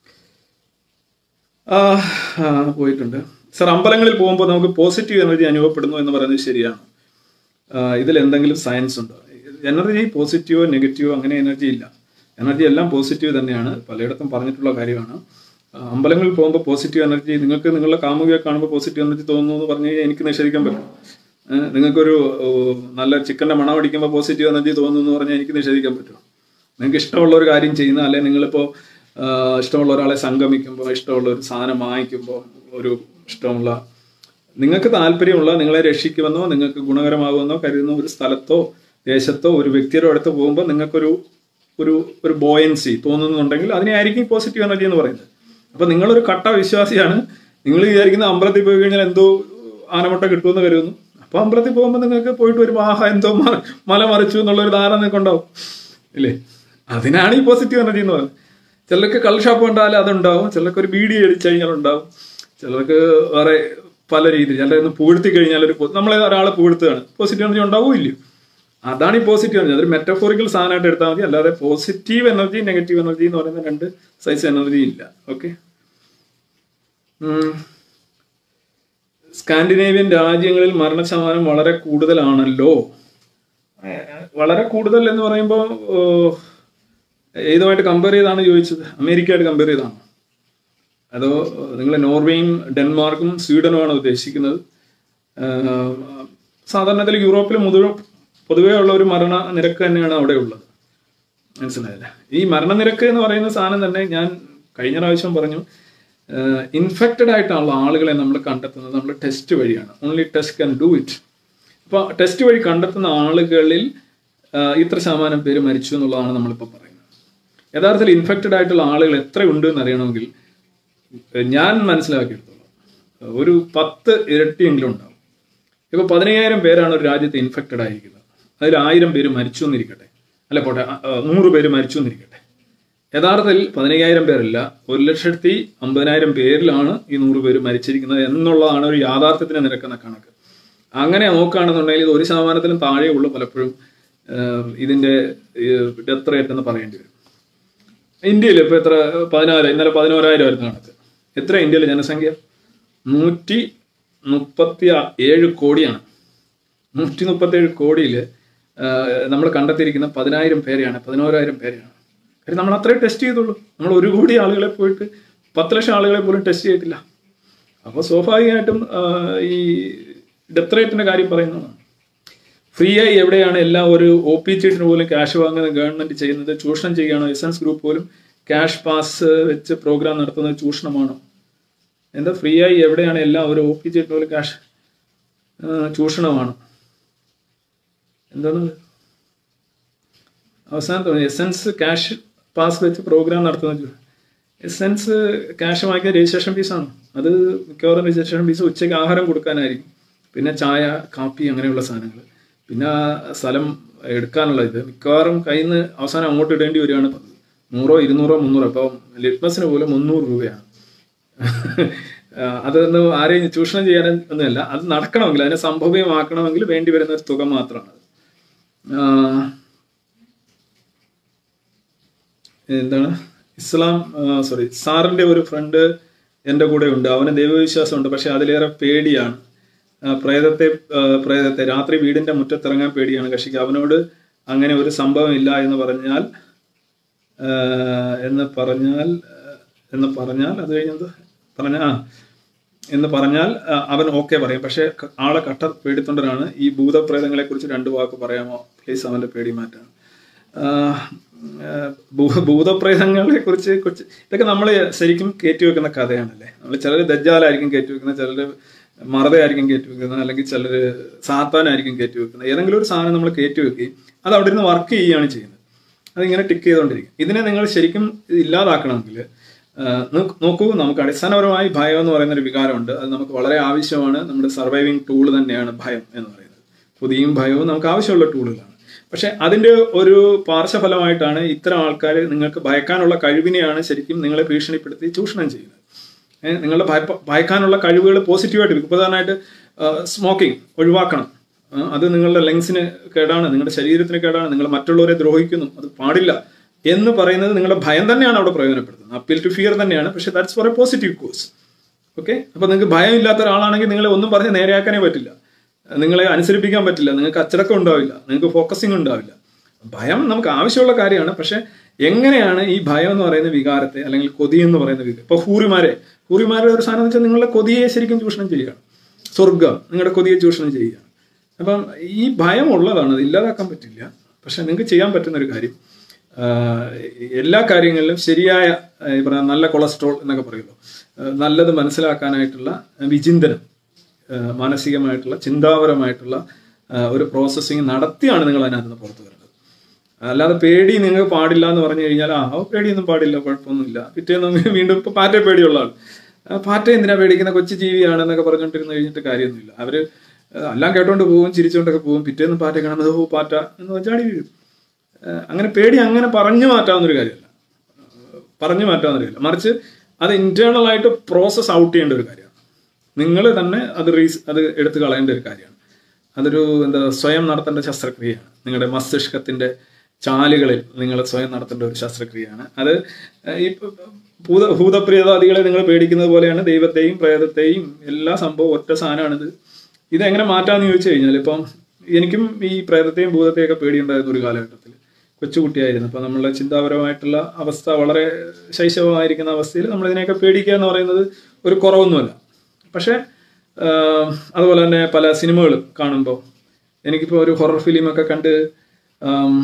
Speaker 1: ആ, ആ, പോയിട്ടുണ്ട് സർ അമ്പലങ്ങളിൽ പോകുമ്പോൾ നമുക്ക് പോസിറ്റീവ് എനർജി അനുഭവപ്പെടുന്നു എന്ന് പറയുന്നത് ശരിയാണ് ആ, ഇതിൽ എന്തെങ്കിലും സയൻസ് ഉണ്ടോ എനർജി പോസിറ്റീവോ നെഗറ്റീവോ അങ്ങനെ എനർജി ഇല്ല എനർജി എല്ലാം പോസിറ്റീവ് തന്നെയാണ് പലയിടത്തും പറഞ്ഞിട്ടുള്ള കാര്യമാണ് ആ, അമ്പലങ്ങളിൽ പോകുമ്പോൾ പോസിറ്റീവ് എനർജി നിങ്ങൾക്ക് നിങ്ങളുടെ കാമുകിയെ കാണുമ്പോൾ പോസിറ്റീവ് എനർജി തോന്നുന്നു എന്ന് പറഞ്ഞു കഴിഞ്ഞാൽ എനിക്ക് നിഷേധിക്കാൻ പറ്റും ഏ, നിങ്ങൾക്കൊരു ഓ, നല്ല ചിക്കൻ്റെ മണം അടിക്കുമ്പോൾ പോസിറ്റീവ് എനർജി തോന്നുന്നു എന്ന് പറഞ്ഞാൽ എനിക്ക് നിഷേധിക്കാൻ പറ്റും നിങ്ങൾക്ക് ഇഷ്ടമുള്ള ഒരു കാര്യം ചെയ്യുന്ന അല്ലെ നിങ്ങളിപ്പോൾ ആ, ഇഷ്ടമുള്ള ഒരാളെ സംഗമിക്കുമ്പോൾ ഇഷ്ടമുള്ള ഒരു സാധനം വാങ്ങിക്കുമ്പോൾ ഒരു ഇഷ്ടമുള്ള നിങ്ങൾക്ക് താല്പര്യമുള്ള നിങ്ങളെ രക്ഷിക്കുമെന്നോ നിങ്ങൾക്ക് ഗുണകരമാകുമെന്നോ കരുതുന്ന ഒരു സ്ഥലത്തോ ദേശത്തോ ഒരു വ്യക്തിയുടെ അടുത്ത് പോകുമ്പോൾ നിങ്ങൾക്കൊരു ഒരു ഒരു ബോയൻസി തോന്നുന്നുണ്ടെങ്കിൽ അതിനെയായിരിക്കും പോസിറ്റീവ് എനർജി എന്ന് പറയുന്നത് അപ്പൊ നിങ്ങളൊരു കട്ട വിശ്വാസിയാണ് നിങ്ങൾ വിചാരിക്കുന്ന അമ്പലത്തിൽ പോയി കഴിഞ്ഞാൽ എന്തോ ആനമുട്ട കിട്ടുമെന്ന് കരുതുന്നു അപ്പൊ അമ്പലത്തിൽ പോകുമ്പോൾ നിങ്ങൾക്ക് പോയിട്ട് ഒരു ആഹ എന്തോ മ- മല മറിച്ചു എന്നുള്ള ഒരു ധാരണ നിങ്ങൾക്ക് ഉണ്ടാവും ഇല്ലേ അതിനാണ് ഈ പോസിറ്റീവ് എനർജി എന്ന് പറയുന്നത് ചിലർക്ക് കള്ള് ഷാപ്പ് കണ്ടാൽ അതുണ്ടാവും ചിലർക്ക് ഒരു ബീഡി അടിച്ചു കഴിഞ്ഞാൽ ഉണ്ടാവും ചിലർക്ക് വേറെ പല രീതിയിൽ ചിലർ പൂഴ്ത്തി കഴിഞ്ഞാൽ ഒരു പോ- നമ്മളെ ഒരാളെ പൂഴ്ത്തുകയാണ് പോസിറ്റീവ് എനർജി ഉണ്ടാവും ഇല്ലയോ അതാണ് ഈ പോസിറ്റീവ് എനർജി അതൊരു മെറ്റഫോറിക്കൽ സാധനമായിട്ട് എടുത്താൽ മതി അല്ലാതെ പോസിറ്റീവ് എനർജി നെഗറ്റീവ് എനർജി എന്ന് പറയുന്ന രണ്ട് സൈസ് എനർജി ഇല്ല ഓക്കെ സ്കാൻഡിനേവിയൻ രാജ്യങ്ങളിൽ മരണശതമാനം വളരെ കൂടുതലാണല്ലോ ഏഹ് വളരെ കൂടുതൽ എന്ന് പറയുമ്പോൾ ഏതുമായിട്ട് കമ്പയർ ചെയ്താണ് ചോദിച്ചത് അമേരിക്കയായിട്ട് കമ്പയർ ചെയ്താണോ അതോ നിങ്ങൾ നോർവേയും ഡെൻമാർക്കും സ്വീഡനുമാണ് ഉദ്ദേശിക്കുന്നത് ഏഹ് സാധാരണത്തിൽ യൂറോപ്പിൽ മുഴുവൻ പൊതുവേ ഉള്ള ഒരു മരണ നിരക്ക് തന്നെയാണ് അവിടെ ഉള്ളത് മനസ്സിലായില്ല ഈ മരണനിരക്ക് എന്ന് പറയുന്ന സാധനം തന്നെ ഞാൻ കഴിഞ്ഞ പ്രാവശ്യം പറഞ്ഞു ഇൻഫെക്റ്റഡ് ആയിട്ടുള്ള ആളുകളെ നമ്മൾ കണ്ടെത്തുന്നത് നമ്മൾ ടെസ്റ്റ് വഴിയാണ് only test can do it അപ്പോൾ ടെസ്റ്റ് വഴി കണ്ടെത്തുന്ന ആളുകളിൽ ആ, ഇത്ര ശതമാനം പേര് മരിച്ചു എന്നുള്ളതാണ് നമ്മളിപ്പോൾ പറയുന്നത് യഥാർത്ഥത്തിൽ ഇൻഫെക്റ്റഡ് ആയിട്ടുള്ള ആളുകൾ എത്രയുണ്ട് എന്ന് അറിയണമെങ്കിൽ ഞാൻ മനസ്സിലാക്കിയെടുത്തോളാം ഒരു പത്ത് ഇരട്ടിയെങ്കിലും ഉണ്ടാവും ഇപ്പോൾ പതിനയ്യായിരം പേരാണ് ഒരു രാജ്യത്ത് ഇൻഫെക്റ്റഡ് ആയിരിക്കുന്നത് അതിൽ ആയിരം പേര് മരിച്ചു എന്നിരിക്കട്ടെ അല്ല പോട്ടെ ആ, ആ, നൂറ് പേര് മരിച്ചു എന്നിരിക്കട്ടെ യഥാർത്ഥത്തിൽ പതിനയ്യായിരം പേരല്ല ഒരു ലക്ഷത്തി അമ്പതിനായിരം പേരിലാണ് ഈ നൂറ് പേര് മരിച്ചിരിക്കുന്നത് എന്നുള്ളതാണ് ഒരു യാഥാർത്ഥ്യത്തിന് നിരക്കുന്ന കണക്ക് അങ്ങനെ നോക്കുകയാണെന്നുണ്ടെങ്കിൽ ഇത് ഒരു ശതമാനത്തിലും താഴെ ഉള്ളൂ പലപ്പോഴും ഏഹ്, ഇതിന്റെ ഡെത്ത് റേറ്റ് എന്ന് പറയേണ്ടി വരും ഇന്ത്യയിൽ ഇപ്പൊ എത്ര പതിനായിരം ഇന്നലെ പതിനോരായിരം ആയിരുന്നു കണക്ക് എത്ര ഇന്ത്യയിലെ ജനസംഖ്യ നൂറ്റി മുപ്പത്തി ഏഴ് കോടിയാണ് നൂറ്റി മുപ്പത്തി ഏഴ് കോടിയിൽ നമ്മൾ കണ്ടെത്തിയിരിക്കുന്ന പതിനായിരം പേരെയാണ് പതിനോരായിരം പേരെയാണ് കാര്യം നമ്മൾ അത്രയും ടെസ്റ്റ് ചെയ്തുള്ളൂ നമ്മൾ ഒരു കോടി ആളുകളെ പോയിട്ട് പത്ത് ലക്ഷം ആളുകളെ പോലും ടെസ്റ്റ് ചെയ്തിട്ടില്ല അപ്പോൾ സ്വാഭാവികമായിട്ടും ആ, ഈ ഡെത്ത് റേറ്റിന്റെ കാര്യം പറയുന്നതാണ് ഫ്രീ ആയി എവിടെയാണ് എല്ലാം ഒരു ഒ പി ചീട്ടിന് പോലും ക്യാഷ് വാങ്ങുന്ന ഗവൺമെന്റ് ചെയ്യുന്നത് ചൂഷണം ചെയ്യുകയാണോ എസൻസ് ഗ്രൂപ്പ് പോലും ക്യാഷ് പാസ് വെച്ച് പ്രോഗ്രാം നടത്തുന്നത് ചൂഷണമാണോ എന്താ ഫ്രീ ആയി എവിടെയാണ് എല്ലാം ഒരു ഒ പി ചീട്ടിന് പോലും ക്യാഷ് ചൂഷണമാണ് എന്താണ് അവസാനത്തെ എസൻസ് ക്യാഷ് പാസ് വെച്ച് പ്രോഗ്രാം നടത്തുന്നത് എസൻസ് ക്യാഷ് വാങ്ങിയ രജിസ്ട്രേഷൻ ഫീസാണ് അത് മിക്കവാറും രജിസ്ട്രേഷൻ ഫീസ് ഉച്ചയ്ക്ക് ആഹാരം കൊടുക്കാനായിരിക്കും പിന്നെ ചായ കാപ്പി അങ്ങനെയുള്ള സാധനങ്ങൾ പിന്നെ ആ സ്ഥലം എടുക്കാനുള്ള ഇത് മിക്കവാറും കയ്യിൽ നിന്ന് അവസാനം അങ്ങോട്ട് ഇടേണ്ടി വരികയാണ് നൂറോ ഇരുന്നൂറോ മുന്നൂറോ അപ്പോൾ ലിറ്റ്മസിന് പോലും മുന്നൂറ് രൂപയാണ് ആ, അതൊന്നും ആരെയും ചൂഷണം ചെയ്യാൻ ഒന്നുമല്ല അത് നടക്കണമെങ്കിൽ അതിനെ സംഭവ്യമാക്കണമെങ്കിൽ വേണ്ടി വരുന്ന ഒരു തുക മാത്രമാണ് ആ, എന്താണ് ഇസ്ലാം സോറി സാറിന്റെ ഒരു ഫ്രണ്ട് എൻ്റെ കൂടെ ഉണ്ട് അവന് ദൈവവിശ്വാസമുണ്ട് പക്ഷെ അതിലേറെ പേടിയാണ് ആ, പ്രേതത്തെ ആ, പ്രേതത്തെ രാത്രി വീടിന്റെ മുറ്റത്തിറങ്ങാൻ പേടിയാണ് കക്ഷിക്ക് അവനോട് അങ്ങനെ ഒരു സംഭവം ഇല്ല എന്ന് പറഞ്ഞാൽ ആ, എന്ന് പറഞ്ഞാൽ ആ, എന്ന് പറഞ്ഞാൽ അത് കഴിഞ്ഞത് പറഞ്ഞ ആ എന്ന് പറഞ്ഞാൽ ആ, അവൻ ഓക്കെ പറയും പക്ഷെ ക- ആളെ കട്ട പേടിത്തൊണ്ടനാണ് ഈ ഭൂതപ്രേതങ്ങളെ കുറിച്ച് രണ്ട് വാക്ക് പറയാമോ പ്ലീസ് അവന്റെ പേടി മാറ്റാൻ ആ, ആ, ഭൂ- ഭൂതപ്രേതങ്ങളെ കുറിച്ച് കുറിച്ച് ഇതൊക്കെ നമ്മൾ ശരിക്കും കയറ്റി വെക്കുന്ന കഥയാണല്ലേ നമ്മൾ ചിലർ ദജ്ജാലായിരിക്കും കയറ്റി വെക്കുന്നത് ചിലർ മറതയായിരിക്കും കയറ്റി വെക്കുന്നത് അല്ലെങ്കിൽ ചിലർ സാത്താനായിരിക്കും കയറ്റി വെക്കുന്നത് ഏതെങ്കിലും ഒരു സാധനം നമ്മൾ കയറ്റി വെക്കുകയും അത് അവിടെ നിന്ന് വർക്ക് ചെയ്യുകയാണ് ചെയ്യുന്നത് അതിങ്ങനെ ടിക്ക് ചെയ്തുകൊണ്ടിരിക്കും ഇതിനെ നിങ്ങൾ ശരിക്കും ഇത് ഇല്ലാതാക്കണമെങ്കിൽ ആ, നോക്ക്- നോക്കൂ നമുക്ക് അടിസ്ഥാനപരമായി ഭയം എന്ന് പറയുന്ന ഒരു വികാരമുണ്ട് അത് നമുക്ക് വളരെ ആവശ്യമാണ് നമ്മുടെ സർവൈവിങ് ടൂൾ തന്നെയാണ് ഭയം എന്ന് പറയുന്നത് കൊതിയും ഭയവും നമുക്ക് ആവശ്യമുള്ള ടൂളുകളാണ് പക്ഷെ അതിന്റെ ഒരു പാർശ്വഫലമായിട്ടാണ് ഇത്തരം ആൾക്കാർ നിങ്ങൾക്ക് ഭയക്കാനുള്ള കഴിവിനെയാണ് ശരിക്കും നിങ്ങളെ ഭീഷണിപ്പെടുത്തി ചൂഷണം ചെയ്യുന്നത് ഏഹ് നിങ്ങളുടെ ഭയപ്പ- ഭയക്കാനുള്ള കഴിവുകൾ പോസിറ്റീവായിട്ട് ഇരിക്കും പ്രധാനമായിട്ട് സ്മോക്കിംഗ് ഒഴിവാക്കണം ആ, അത് നിങ്ങളുടെ ലങ്സിന് കേടാണ് നിങ്ങളുടെ ശരീരത്തിന് കേടാണ് നിങ്ങൾ മറ്റുള്ളവരെ ദ്രോഹിക്കുന്നു അത് പാടില്ല എന്ന് പറയുന്നത് നിങ്ങളുടെ ഭയം തന്നെയാണ് അവിടെ പ്രയോജനപ്പെടുത്തുന്നത് അപ്പീൽ ടു ഫിയർ തന്നെയാണ് പക്ഷെ that's for a positive course okay അപ്പൊ നിങ്ങൾക്ക് ഭയം ഇല്ലാത്ത ഒരാളാണെങ്കിൽ നിങ്ങളെ ഒന്നും പറഞ്ഞ് നേരെയാക്കാനേ പറ്റില്ല നിങ്ങളെ അനുസരിപ്പിക്കാൻ പറ്റില്ല നിങ്ങൾക്ക് അച്ചടക്കം ഉണ്ടാവില്ല നിങ്ങൾക്ക് ഫോക്കസിങ് ഉണ്ടാവില്ല ഭയം നമുക്ക് ആവശ്യമുള്ള കാര്യമാണ് പക്ഷെ എങ്ങനെയാണ് ഈ ഭയം എന്ന് പറയുന്ന വികാരത്തെ അല്ലെങ്കിൽ കൊതി എന്ന് പറയുന്ന വികാരം ഇപ്പൊ ഹൂറിമാരെ ഹൂറിമാരുടെ ഒരു സാധനം എന്ന് വെച്ചാൽ നിങ്ങളുടെ കൊതിയെ ശരിക്കും ചൂഷണം ചെയ്യുകയാണ് സ്വർഗം നിങ്ങളുടെ കൊതിയെ ചൂഷണം ചെയ്യുകയാണ് അപ്പം ഈ ഭയം ഉള്ളതാണ് അത് ഇല്ലാതാക്കാൻ പറ്റില്ല പക്ഷെ നിങ്ങൾക്ക് ചെയ്യാൻ പറ്റുന്ന ഒരു കാര്യം ആഹ് എല്ലാ കാര്യങ്ങളിലും ശരിയായ ആഹ് ഈ പറഞ്ഞ നല്ല കൊളസ്ട്രോൾ എന്നൊക്കെ പറയുമല്ലോ ആഹ് നല്ലത് മനസ്സിലാക്കാനായിട്ടുള്ള വിചിന്തനം ആഹ് മാനസികമായിട്ടുള്ള ചിന്താപരമായിട്ടുള്ള ആഹ് ഒരു പ്രോസസ്സിങ് നടത്തിയാണ് നിങ്ങൾ അതിനകത്ത് നിന്ന് പുറത്തു വരുന്നത് അല്ലാതെ പേടി നിങ്ങൾക്ക് പാടില്ല എന്ന് പറഞ്ഞു കഴിഞ്ഞാൽ ആ ഓ പേടിയൊന്നും പാടില്ല കുഴപ്പമൊന്നുമില്ല പിറ്റേന്ന് വീണ്ടും ഇപ്പൊ പാറ്റ പേടിയുള്ള ആൾ ആ, പാറ്റ എന്തിനാ പേടിക്കുന്ന കൊച്ചു ജീവിയാണെന്നൊക്കെ പറഞ്ഞുകൊണ്ടിരുന്ന് കഴിഞ്ഞിട്ട് കാര്യമൊന്നുമില്ല അവര് ആ, എല്ലാം കേട്ടോണ്ട് പോകും ചിരിച്ചുകൊണ്ടൊക്കെ പോകും പിറ്റേന്ന് പാറ്റ കാണുന്നത് ഓ പാറ്റ എന്ന് ചാടി വീഴും ആ, അങ്ങനെ പേടി അങ്ങനെ പറഞ്ഞു മാറ്റാവുന്ന ഒരു കാര്യമല്ല പറഞ്ഞു മാറ്റാവുന്ന ഒരു കാര്യമല്ല മറിച്ച് അത് ഇന്റേണൽ ആയിട്ട് പ്രോസസ് ഔട്ട് ചെയ്യേണ്ട ഒരു കാര്യമാണ് നിങ്ങൾ തന്നെ അത് റീസ് അത് എടുത്തു കളയേണ്ട ഒരു കാര്യമാണ് അതൊരു എന്താ സ്വയം നടത്തേണ്ട ശസ്ത്രക്രിയയാണ് നിങ്ങളുടെ മസ്തിഷ്കത്തിന്റെ ചാലുകളിൽ നിങ്ങൾ സ്വയം നടത്തേണ്ട ഒരു ശസ്ത്രക്രിയയാണ് അത് ഏഹ്, ഈ ഭൂത ഭൂതപ്രേതാദികളെ നിങ്ങൾ പേടിക്കുന്നത് പോലെയാണ് ദൈവത്തെയും പ്രേതത്തെയും എല്ലാ സംഭവവും ഒറ്റ സാധനമാണിത് ഇതെങ്ങനെ മാറ്റാന്ന് ചോദിച്ചു കഴിഞ്ഞാൽ ഇപ്പം എനിക്കും ഈ പ്രേതത്തെയും ഭൂതത്തെയും ഒക്കെ പേടിയുണ്ടായിരുന്ന ഒരു കാലഘട്ടത്തിൽ കൊച്ചുകുട്ടിയായിരുന്നു അപ്പൊ നമ്മളുടെ ചിന്താപരമായിട്ടുള്ള അവസ്ഥ വളരെ ശൈശവമായിരിക്കുന്ന അവസ്ഥയിൽ നമ്മൾ ഇതിനെയൊക്കെ പേടിക്കുക എന്ന് പറയുന്നത് ഒരു കുറവൊന്നുമല്ല പക്ഷെ ആഹ്, അതുപോലെ തന്നെ പല സിനിമകൾ കാണുമ്പോൾ എനിക്കിപ്പോൾ ഒരു ഹൊറർ ഫിലിമൊക്കെ കണ്ട് ആം,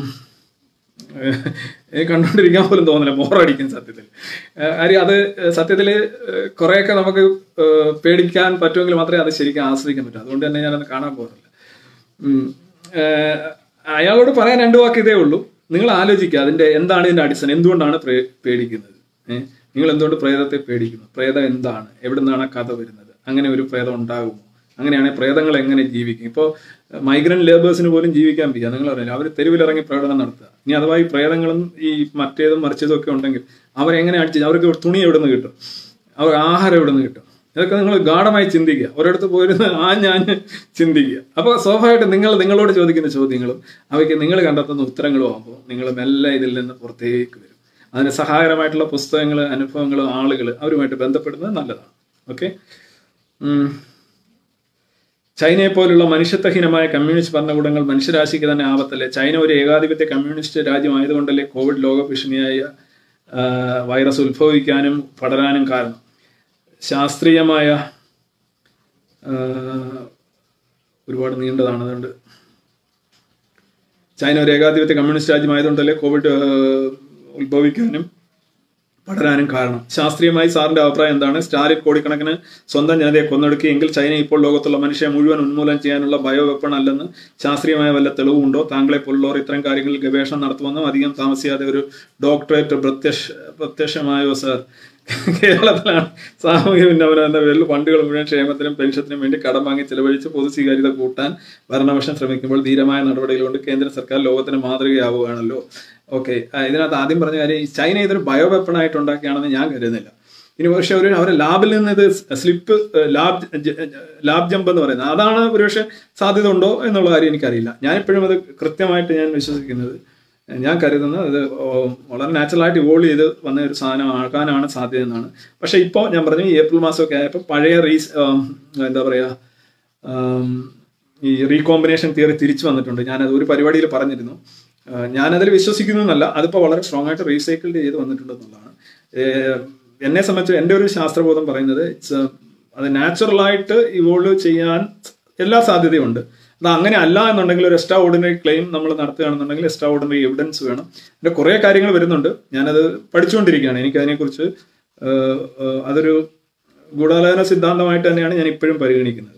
Speaker 1: എനിക്ക് കണ്ടുകൊണ്ടിരിക്കാൻ പോലും തോന്നില്ല ബോറടിക്കും സത്യത്തിൽ ഏഹ് കാര്യം അത് സത്യത്തിൽ കുറേയൊക്കെ നമുക്ക് ഏഹ് പേടിക്കാൻ പറ്റുമെങ്കിൽ മാത്രമേ അത് ശരിക്കും ആസ്വദിക്കാൻ പറ്റൂ അതുകൊണ്ട് തന്നെ ഞാനത് കാണാൻ പോകാറില്ല ഉം. ഏഹ് അയാളോട് പറയാൻ രണ്ടു വാക്ക് ഇതേ ഉള്ളൂ നിങ്ങൾ ആലോചിക്കുക അതിന്റെ എന്താണ് ഇതിന്റെ അടിസ്ഥാനം എന്തുകൊണ്ടാണ് പ്രേ- പേടിക്കുന്നത് ഏഹ് നിങ്ങൾ എന്തുകൊണ്ട് പ്രേതത്തെ പേടിക്കുന്നു പ്രേതം എന്താണ് എവിടെ നിന്നാണ് ആ കഥ വരുന്നത് അങ്ങനെ ഒരു പ്രേതം ഉണ്ടാകുമോ അങ്ങനെയാണെങ്കിൽ പ്രേതങ്ങൾ എങ്ങനെ ജീവിക്കും ഇപ്പോൾ മൈഗ്രന്റ് ലേബേഴ്സിന് പോലും ജീവിക്കാൻ വയ്യ നിങ്ങൾ അറിയില്ല അവർ തെരുവിലിറങ്ങി പ്രകടനം നടത്തുക ഇനി അഥവാ ഈ പ്രേതങ്ങളും ഈ മറ്റേതും മറിച്ചതും ഒക്കെ ഉണ്ടെങ്കിൽ അവരെങ്ങനെ അടിച്ച് അവർക്ക് തുണി എവിടെ നിന്ന് കിട്ടും അവർ ആഹാരം എവിടെ നിന്ന് കിട്ടും ഇതൊക്കെ നിങ്ങൾ ഗാഠമായി ചിന്തിക്കുക ഒരിടത്ത് പോയിരുന്ന് ആ ഞാൻ ചിന്തിക്കുക അപ്പോൾ സ്വാഭാവികമായിട്ടും നിങ്ങൾ നിങ്ങളോട് ചോദിക്കുന്ന ചോദ്യങ്ങളും അവയ്ക്ക് നിങ്ങൾ കണ്ടെത്തുന്ന ഉത്തരങ്ങളും ആകുമ്പോൾ നിങ്ങൾ മെല്ലെ ഇതിൽ നിന്ന് പുറത്തേക്ക് വരും അതിന് സഹായകരമായിട്ടുള്ള പുസ്തകങ്ങൾ അനുഭവങ്ങൾ ആളുകൾ അവരുമായിട്ട് ബന്ധപ്പെടുന്നത് നല്ലതാണ് ഓക്കെ ചൈനയെ പോലുള്ള മനുഷ്യത്വഹീനമായ കമ്മ്യൂണിസ്റ്റ് ഭരണകൂടങ്ങൾ മനുഷ്യരാശിക്ക് തന്നെ ആപത്തല്ലേ ചൈന ഒരു ഏകാധിപത്യ കമ്മ്യൂണിസ്റ്റ് രാജ്യമായതുകൊണ്ടല്ലേ കോവിഡ് ലോകഭീഷണിയായ ആ, വൈറസ് ഉത്ഭവിക്കാനും പടരാനും കാരണം ശാസ്ത്രീയമായ ആ, ഒരുപാട് നീണ്ടതാണ് അതുകൊണ്ട് ചൈന ഒരു ഏകാധിപത്യ കമ്മ്യൂണിസ്റ്റ് രാജ്യമായതുകൊണ്ടല്ലേ കോവിഡ് ആ, ഉത്ഭവിക്കാനും പടരാനും കാരണം ശാസ്ത്രീയമായി സാറിന്റെ അഭിപ്രായം എന്താണ് സ്റ്റാലിൻ കോടിക്കണക്കിന് സ്വന്തം ജനതയെ കൊന്നൊടുക്കിയെങ്കിൽ ചൈന ഇപ്പോൾ ലോകത്തുള്ള മനുഷ്യരെ മുഴുവൻ ഉന്മൂലനം ചെയ്യാനുള്ള ബയോ വെപ്പൺ അല്ലെന്ന് ശാസ്ത്രീയമായ വല്ല തെളിവുണ്ടോ താങ്കളെ പോലുള്ളവർ ഇത്തരം കാര്യങ്ങളിൽ ഗവേഷണം നടത്തുമെന്നും അധികം താമസിയാതെ ഒരു ഡോക്ടറേറ്റ് പ്രത്യക്ഷ പ്രത്യക്ഷമായോ സാർ കേരളത്തിലാണ് സാമൂഹ്യ ഉന്നമനം എന്ന പേരിൽ ഫണ്ടുകൾ മുഴുവൻ ക്ഷേമത്തിനും പെൻഷത്തിനും വേണ്ടി കടം വാങ്ങി ചെലവഴിച്ച് പൊതു സ്വീകാര്യത കൂട്ടാൻ ഭരണപക്ഷം ശ്രമിക്കുമ്പോൾ ധീരമായ നടപടികൾ കൊണ്ട് കേന്ദ്ര സർക്കാർ ലോകത്തിന് മാതൃകയാവുകയാണല്ലോ ഓക്കെ ഇതിനകത്ത് ആദ്യം പറഞ്ഞ കാര്യം ഈ ചൈന ഇതൊരു ബയോ വെപ്പൺ ആയിട്ട് ഉണ്ടാക്കിയാണെന്ന് ഞാൻ കരുതുന്നില്ല ഇനി പക്ഷെ ഒരു അവരെ ലാബിൽ നിന്ന് ഇത് സ്ലിപ്പ് ലാബ് ലാബ് ജമ്പ് എന്ന് പറയുന്നത് അതാണ് ഒരുപക്ഷെ സാധ്യത ഉണ്ടോ എന്നുള്ള കാര്യം എനിക്കറിയില്ല ഞാനിപ്പോഴും അത് കൃത്യമായിട്ട് ഞാൻ വിശ്വസിക്കുന്നത് ഞാൻ കരുതുന്നത് അത് വളരെ നാച്ചുറലായിട്ട് ഇവോൾവ് ചെയ്ത് വന്ന ഒരു സാധനം ആകാനാണ് സാധ്യത എന്നാണ് പക്ഷെ ഇപ്പോൾ ഞാൻ പറഞ്ഞു ഈ ഏപ്രിൽ മാസമൊക്കെ ആയപ്പോൾ പഴയ റീസ് എന്താ പറയുക ആം, ഈ റീകോമ്പിനേഷൻ തിയറി തിരിച്ചു വന്നിട്ടുണ്ട് ഞാനത് ഒരു പരിപാടിയിൽ പറഞ്ഞിരുന്നു ആ, ഞാനതിൽ വിശ്വസിക്കുന്നു എന്നല്ല അതിപ്പോൾ വളരെ സ്ട്രോങ് ആയിട്ട് റീസൈക്കിൾ ചെയ്ത് വന്നിട്ടുണ്ട് എന്നുള്ളതാണ് ഏഹ്, എന്നെ സംബന്ധിച്ച് എൻ്റെ ഒരു ശാസ്ത്രബോധം പറയുന്നത് ഇറ്റ്സ് അത് നാച്ചുറലായിട്ട് ഇവോൾവ് ചെയ്യാൻ എല്ലാ സാധ്യതയും ഉണ്ട് അത് അങ്ങനെ അല്ല എന്നുണ്ടെങ്കിൽ ഒരു എക്സ്ട്രാ ഓർഡിനറി ക്ലെയിം നമ്മൾ നടത്തുകയാണെന്നുണ്ടെങ്കിൽ എക്സ്ട്രാ ഓർഡിനറി എവിഡൻസ് വേണം അതിന്റെ കുറേ കാര്യങ്ങൾ വരുന്നുണ്ട് ഞാനത് പഠിച്ചുകൊണ്ടിരിക്കുകയാണ് എനിക്ക് അതിനെക്കുറിച്ച് ഏഹ്, ഏഹ്, അതൊരു ഗൂഢാലോചന സിദ്ധാന്തമായിട്ട് തന്നെയാണ് ഞാൻ ഇപ്പോഴും പരിഗണിക്കുന്നത്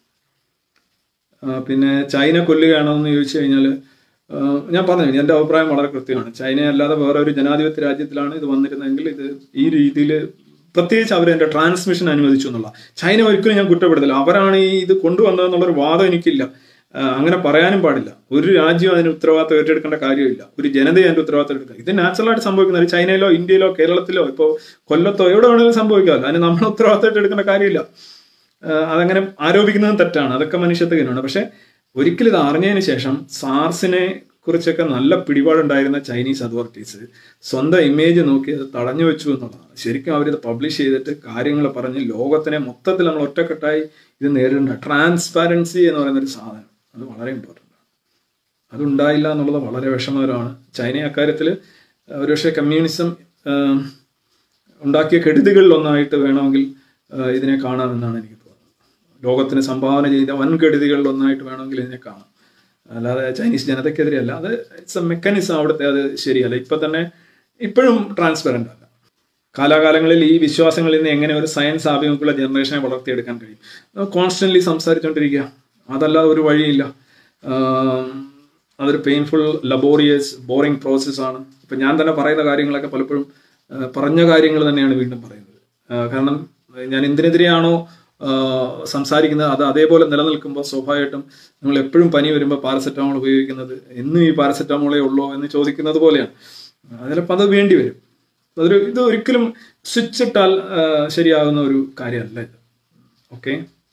Speaker 1: ആ, പിന്നെ ചൈന കൊല്ലുകയാണോ എന്ന് ചോദിച്ചു കഴിഞ്ഞാൽ ഞാൻ പറഞ്ഞു എൻ്റെ അഭിപ്രായം വളരെ കൃത്യമാണ് ചൈന അല്ലാതെ വേറെ ഒരു ജനാധിപത്യ രാജ്യത്തിലാണ് ഇത് വന്നിരുന്നതെങ്കിൽ ഇത് ഈ രീതിയിൽ പ്രത്യേകിച്ച് അവർ എൻ്റെ ട്രാൻസ്മിഷൻ അനുവദിച്ചു എന്നുള്ള ചൈന ഒരിക്കലും ഞാൻ കുറ്റപ്പെടുത്തില്ല അവരാണ് ഈ ഇത് കൊണ്ടുവന്നതെന്നുള്ളൊരു വാദം എനിക്കില്ല ആ, അങ്ങനെ പറയാനും പാടില്ല ഒരു രാജ്യം അതിന് ഉത്തരവാദിത്തം ഏറ്റെടുക്കേണ്ട കാര്യമില്ല ഒരു ജനതയെ അതിന്റെ ഉത്തരവാദിത്തം എടുക്കുക ഇത് നാച്ചുറലായിട്ട് സംഭവിക്കുന്നത് ചൈനയിലോ ഇന്ത്യയിലോ കേരളത്തിലോ ഇപ്പോൾ കൊല്ലത്തോ എവിടെ വേണമെങ്കിലും സംഭവിക്കാമല്ലോ അതിന് നമ്മൾ ഉത്തരവാദിത്തം ഏറ്റെടുക്കേണ്ട കാര്യമില്ല ആ, അതങ്ങനെ ആരോപിക്കുന്നതും തെറ്റാണ് അതൊക്കെ മനുഷ്യത്വകരമാണ് പക്ഷെ ഒരിക്കലും ഇത് അറിഞ്ഞതിന് ശേഷം സാർസിനെ കുറിച്ചൊക്കെ നല്ല പിടിപാടുണ്ടായിരുന്ന ചൈനീസ് അതോറിറ്റീസ് സ്വന്തം ഇമേജ് നോക്കി അത് തടഞ്ഞു വെച്ചു എന്നുള്ളതാണ് ശരിക്കും അവരിത് പബ്ലിഷ് ചെയ്തിട്ട് കാര്യങ്ങൾ പറഞ്ഞ് ലോകത്തിനെ മൊത്തത്തിൽ നമ്മൾ ഒറ്റക്കെട്ടായി ഇത് നേരിടേണ്ട ട്രാൻസ്പാരൻസി എന്ന് പറയുന്ന ഒരു സാധനം അത് വളരെ ഇമ്പോർട്ടൻ്റ് ആണ് അതുണ്ടായില്ല എന്നുള്ളത് വളരെ വിഷമകരമാണ് ചൈന അക്കാര്യത്തിൽ ഒരുപക്ഷെ കമ്മ്യൂണിസം ആം, ഉണ്ടാക്കിയ കെടുതികളിൽ ഒന്നായിട്ട് വേണമെങ്കിൽ ആ, ഇതിനെ കാണാമെന്നാണ് എനിക്ക് തോന്നുന്നത് ലോകത്തിന് സംഭാവന ചെയ്ത വൻകെടുതികളിൽ ഒന്നായിട്ട് വേണമെങ്കിൽ ഇതിനെ കാണാം അല്ലാതെ ചൈനീസ് ജനതയ്ക്കെതിരെയല്ല അത് ഇറ്റ്സ് എ മെക്കാനിസം അവിടുത്തെ അത് ശരിയല്ല ഇപ്പൊ തന്നെ ഇപ്പോഴും ട്രാൻസ്പെറൻ്റ് അല്ല കാലാകാലങ്ങളിൽ ഈ വിശ്വാസങ്ങളിൽ നിന്ന് എങ്ങനെ ഒരു സയൻസ് ആഭിമുഖ്യമുള്ള ജനറേഷനെ വളർത്തിയെടുക്കാൻ കഴിയും കോൺസ്റ്റന്റ്ലി സംസാരിച്ചുകൊണ്ടിരിക്കുക അതല്ലാതെ ഒരു വഴിയില്ല ആം, അതൊരു പെയിൻഫുൾ ലബോറിയസ് ബോറിംഗ് പ്രോസസ്സാണ് ഇപ്പം ഞാൻ തന്നെ പറയുന്ന കാര്യങ്ങളൊക്കെ പലപ്പോഴും ആ, പറഞ്ഞ കാര്യങ്ങൾ തന്നെയാണ് വീണ്ടും പറയുന്നത് ആ, കാരണം ഞാൻ എന്തിനെതിരെയാണോ ആ, സംസാരിക്കുന്നത് അത് അതേപോലെ നിലനിൽക്കുമ്പോൾ സ്വാഭാവികമായിട്ടും നമ്മൾ എപ്പോഴും പനി വരുമ്പോൾ പാരസെറ്റമോൾ ഉപയോഗിക്കുന്നത് എന്നും ഈ പാരസെറ്റമോളേ ഉള്ളൂ എന്ന് ചോദിക്കുന്നത് പോലെയാണ് അതിലപ്പോൾ അത് വേണ്ടി വരും അതൊരു ഇത് ഒരിക്കലും സ്വിച്ച് ഇട്ടാൽ ആ, ശരിയാകുന്ന ഒരു കാര്യമല്ല ഇത് ഓക്കെ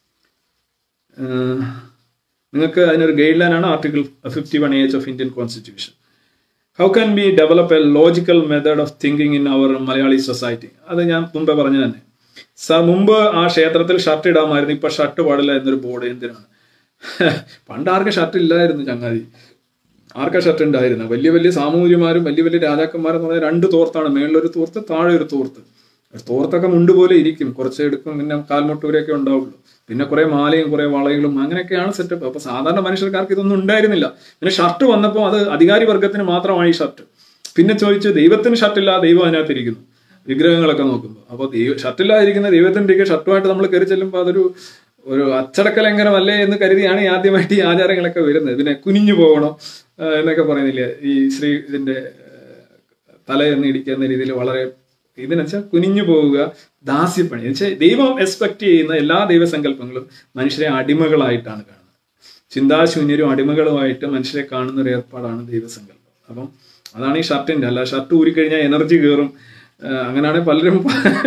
Speaker 1: നിങ്ങൾക്ക് അതിനൊരു ഗൈഡ് ലൈൻ ആണ് article fifty one H of Indian constitution how can be develop a logical method of thinking in our Malayali society അത് ഞാൻ മുമ്പേ പറഞ്ഞു തന്നെ സാർ മുമ്പ് ആ ക്ഷേത്രത്തിൽ ഷർട്ട് ഇടാമായിരുന്നു ഇപ്പൊ ഷർട്ട് പാടില്ല എന്നൊരു ബോർഡ് എന്തിനാണ് പണ്ട് ആർക്കും ഷർട്ട് ഇല്ലായിരുന്നു ചങ്ങാതി ആർക്കാ ഷർട്ട് ഉണ്ടായിരുന്നു വലിയ വലിയ സാമൂതിരിമാരും വലിയ വലിയ രാജാക്കന്മാരും എന്ന് പറഞ്ഞാൽ രണ്ട് തോർത്താണ് മേളിലൊരു തോർത്ത് താഴെ ഒരു തോർത്ത് ഒരു തോർത്തൊക്കെ മുണ്ട് പോലെ ഇരിക്കും കുറച്ച് എടുക്കും പിന്നെ കാൽമുട്ടൂരൊക്കെ ഉണ്ടാവുള്ളൂ പിന്നെ കുറെ മാലയും കുറെ വളകളും അങ്ങനെയൊക്കെയാണ് സെറ്റപ്പ് അപ്പൊ സാധാരണ മനുഷ്യർക്കാർക്ക് ഇതൊന്നും ഉണ്ടായിരുന്നില്ല പിന്നെ ഷർട്ട് വന്നപ്പോൾ അത് അധികാരി വർഗത്തിന് മാത്രമാണ് ഈ ഷർട്ട് പിന്നെ ചോദിച്ചു ദൈവത്തിന് ഷർട്ടില്ല ദൈവം അതിനകത്ത് ഇരിക്കുന്നു വിഗ്രഹങ്ങളൊക്കെ നോക്കുമ്പോൾ അപ്പോൾ ദൈവ ഷർട്ടില്ലാതിരിക്കുന്ന ദൈവത്തിന്റെ ഒക്കെ ഷർട്ടുമായിട്ട് നമ്മൾ കയറി ചെല്ലുമ്പോൾ അതൊരു ഒരു അച്ചടക്ക ലംഘനമല്ലേ എന്ന് കരുതിയാണ് ഈ ആദ്യമായിട്ട് ഈ ആചാരങ്ങളൊക്കെ വരുന്നത് പിന്നെ കുനിഞ്ഞു പോകണം ആ, എന്നൊക്കെ പറയുന്നില്ലേ ഈ ശ്രീ ഇതിന്റെ തലയെന്ന് ഇടിക്കുന്ന രീതിയിൽ വളരെ ഇതിനെച്ചാൽ കുനിഞ്ഞു പോവുക ദാസ്യപ്പണി എന്നുവെച്ചാൽ ദൈവം എക്സ്പെക്ട് ചെയ്യുന്ന എല്ലാ ദൈവസങ്കല്പങ്ങളും മനുഷ്യരെ അടിമകളായിട്ടാണ് കാണുന്നത് ചിന്താശൂന്യരും അടിമകളുമായിട്ട് മനുഷ്യരെ കാണുന്ന ഒരു ഏർപ്പാടാണ് ദൈവസങ്കല്പം അപ്പം അതാണ് ഈ ഷർട്ടിന്റെ അല്ല ഷർട്ട് ഊരിക്കഴിഞ്ഞാൽ എനർജി കയറും അങ്ങനെയാണ് പലരും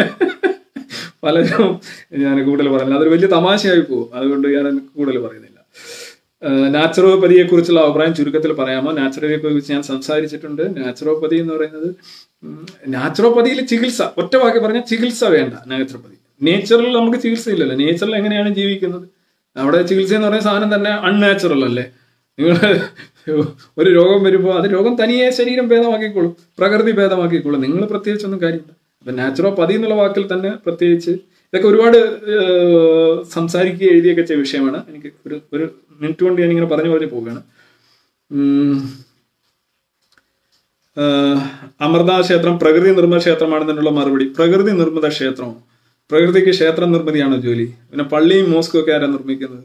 Speaker 1: പലരും ഞാൻ കൂടുതൽ പറയുന്നത് അതൊരു വലിയ തമാശയായി പോകും അതുകൊണ്ട് ഞാൻ കൂടുതൽ പറയുന്നില്ല നാച്ചുറോപ്പതിയെ കുറിച്ചുള്ള അഭിപ്രായം ചുരുക്കത്തിൽ പറയാമോ നാച്ചുറോപ്പതിയെ കുറിച്ച് ഞാൻ സംസാരിച്ചിട്ടുണ്ട് നാച്ചുറോപ്പതി എന്ന് പറയുന്നത് നാച്ചുറോപ്പതിയിൽ ചികിത്സ ഒറ്റ വാക്കി പറഞ്ഞാൽ ചികിത്സ വേണ്ട നാച്ചുറോപ്പതി നേച്ചറിൽ നമുക്ക് ചികിത്സ ഇല്ലല്ലോ നേച്ചറിൽ എങ്ങനെയാണ് ജീവിക്കുന്നത് അവിടെ ചികിത്സ എന്ന് പറയുന്ന സാധനം തന്നെ അൺനാച്ചുറൽ അല്ലേ നിങ്ങൾ ഒരു രോഗം വരുമ്പോൾ അത് രോഗം തനിയെ ശരീരം ഭേദമാക്കിക്കോളും പ്രകൃതി ഭേദമാക്കിക്കോളും നിങ്ങൾ പ്രത്യേകിച്ചൊന്നും കാര്യമില്ല അപ്പൊ നാച്ചുറോപ്പതി എന്നുള്ള വാക്കിൽ തന്നെ പ്രത്യേകിച്ച് ഇതൊക്കെ ഒരുപാട് ഏഹ്, സംസാരിക്കുകയും എഴുതിയൊക്കെ ചെയ്ത വിഷയമാണ് എനിക്ക് ഒരു ഒരു മിനിറ്റ് കൊണ്ട് ഞാൻ ഇങ്ങനെ പറഞ്ഞു പറഞ്ഞു പോവുകയാണ് ഉം. ഏഹ്, അമർനാഥ് ക്ഷേത്രം പ്രകൃതി നിർമ്മിത ക്ഷേത്രമാണെന്നുള്ള മറുപടി പ്രകൃതി നിർമ്മിത ക്ഷേത്രമോ പ്രകൃതിക്ക് ക്ഷേത്ര നിർമ്മിതിയാണോ ജോലി പിന്നെ പള്ളിയും മോസ്കും ഒക്കെ ആരാ നിർമ്മിക്കുന്നത്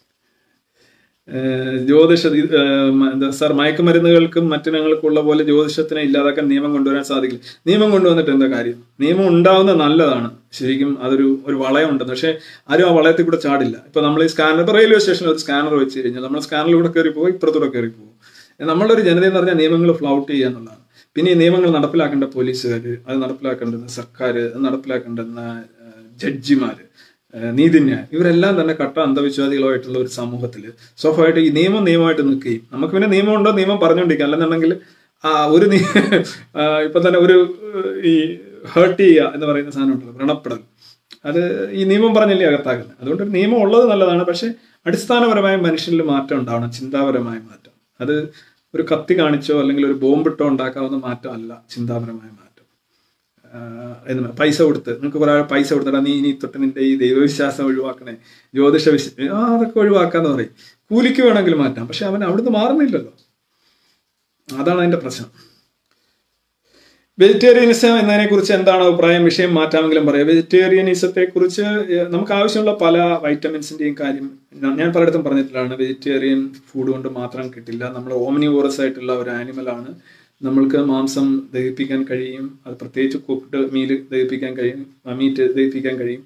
Speaker 1: ഏഹ് ജ്യോതിഷ ഏഹ് മ- എന്താ സാർ മയക്കുമരുന്നുകൾക്കും മറ്റിനങ്ങൾക്കും ഉള്ള പോലെ ജ്യോതിഷത്തിനെ ഇല്ലാതാക്കാൻ നിയമം കൊണ്ടുവരാൻ സാധിക്കില്ല നിയമം കൊണ്ടുവന്നിട്ട് എന്താ കാര്യം നിയമം ഉണ്ടാവുന്നത് നല്ലതാണ് ശരിക്കും അതൊരു ഒരു വളയമുണ്ടെന്ന് പക്ഷെ ആരും ആ വളയത്തിൽ കൂടെ ചാടില്ല ഇപ്പൊ നമ്മൾ ഈ സ്കാനർ ഇപ്പൊ റെയിൽവേ സ്റ്റേഷനിൽ ഒരു സ്കാനർ വെച്ച് കഴിഞ്ഞാൽ നമ്മൾ സ്കാനറിലൂടെ കയറി പോകും ഇപ്പുറത്തൂടെ കയറി പോകും നമ്മളുടെ ഒരു ജനത എന്ന് പറഞ്ഞാൽ നിയമങ്ങൾ ഫ്ലൗട്ട് ചെയ്യുക എന്നുള്ളതാണ് പിന്നെ ഈ നിയമങ്ങൾ നടപ്പിലാക്കേണ്ട പോലീസുകാർ അത് നടപ്പിലാക്കേണ്ടുന്ന സർക്കാർ അത് നടപ്പിലാക്കേണ്ടുന്ന ഏഹ്, ജഡ്ജിമാര് ഏഹ് നീതിന്യായം ഇവരെല്ലാം തന്നെ കട്ട അന്ധവിശ്വാസികളായിട്ടുള്ള ഒരു സമൂഹത്തിൽ സ്വാഭാവികമായിട്ട് ഈ നിയമം നിയമമായിട്ട് നിൽക്കുകയും നമുക്ക് പിന്നെ നിയമം ഉണ്ടോ നിയമം പറഞ്ഞുകൊണ്ടിരിക്കുക അല്ലെന്നുണ്ടെങ്കിൽ ആ ഒരു നീ- ആ, ഇപ്പൊ തന്നെ ഒരു ഏഹ്, ഈ ഹേർട്ട് ചെയ്യുക എന്ന് പറയുന്ന സാധനം ഉണ്ടല്ലോ വ്രണപ്പെടൽ അത് ഈ നിയമം പറഞ്ഞല്ലേ അകത്താക്കുന്നത് അതുകൊണ്ട് ഒരു നിയമം ഉള്ളത് നല്ലതാണ് പക്ഷെ അടിസ്ഥാനപരമായ മനുഷ്യനിൽ മാറ്റം ഉണ്ടാവണം ചിന്താപരമായ മാറ്റം അത് ഒരു കത്തി കാണിച്ചോ അല്ലെങ്കിൽ ഒരു ബോംബിട്ടോ ഉണ്ടാക്കാവുന്ന മാറ്റം അല്ല ചിന്താപരമായ മാറ്റം ആഹ് എന്ന് പൈസ കൊടുത്ത് നിങ്ങൾക്ക് കുറെ പൈസ കൊടുത്തിട്ടാ നീ ഇനി തൊട്ട് നിന്റെ ഈ ദൈവവിശ്വാസം ഒഴിവാക്കണേ ജ്യോതിഷ വിശ്വ ആ അതൊക്കെ ഒഴിവാക്കാന്ന് പറയും കൂലിക്ക് വേണമെങ്കിൽ മാറ്റാം പക്ഷെ അവൻ അവിടുന്ന് മാറുന്നില്ലല്ലോ അതാണ് അതിന്റെ പ്രശ്നം വെജിറ്റേറിയനിസം എന്നതിനെ കുറിച്ച് എന്താണ് അഭിപ്രായം വിഷയം മാറ്റാമെങ്കിലും പറയാം വെജിറ്റേറിയനിസത്തെ കുറിച്ച് നമുക്ക് ആവശ്യമുള്ള പല വൈറ്റമിൻസിന്റെയും കാര്യം ഞാൻ- ഞാൻ പലയിടത്തും പറഞ്ഞിട്ടുള്ളതാണ് വെജിറ്റേറിയൻ ഫുഡ് കൊണ്ട് മാത്രം കിട്ടില്ല നമ്മൾ ഓമനിവോറസ് ആയിട്ടുള്ള ഒരു ആനിമലാണ് നമ്മൾക്ക് മാംസം ദഹിപ്പിക്കാൻ കഴിയും അത് പ്രത്യേകിച്ച് കുക്ക്ഡ് മീൽ ദഹിപ്പിക്കാൻ കഴിയും മീറ്റ് ദഹിപ്പിക്കാൻ കഴിയും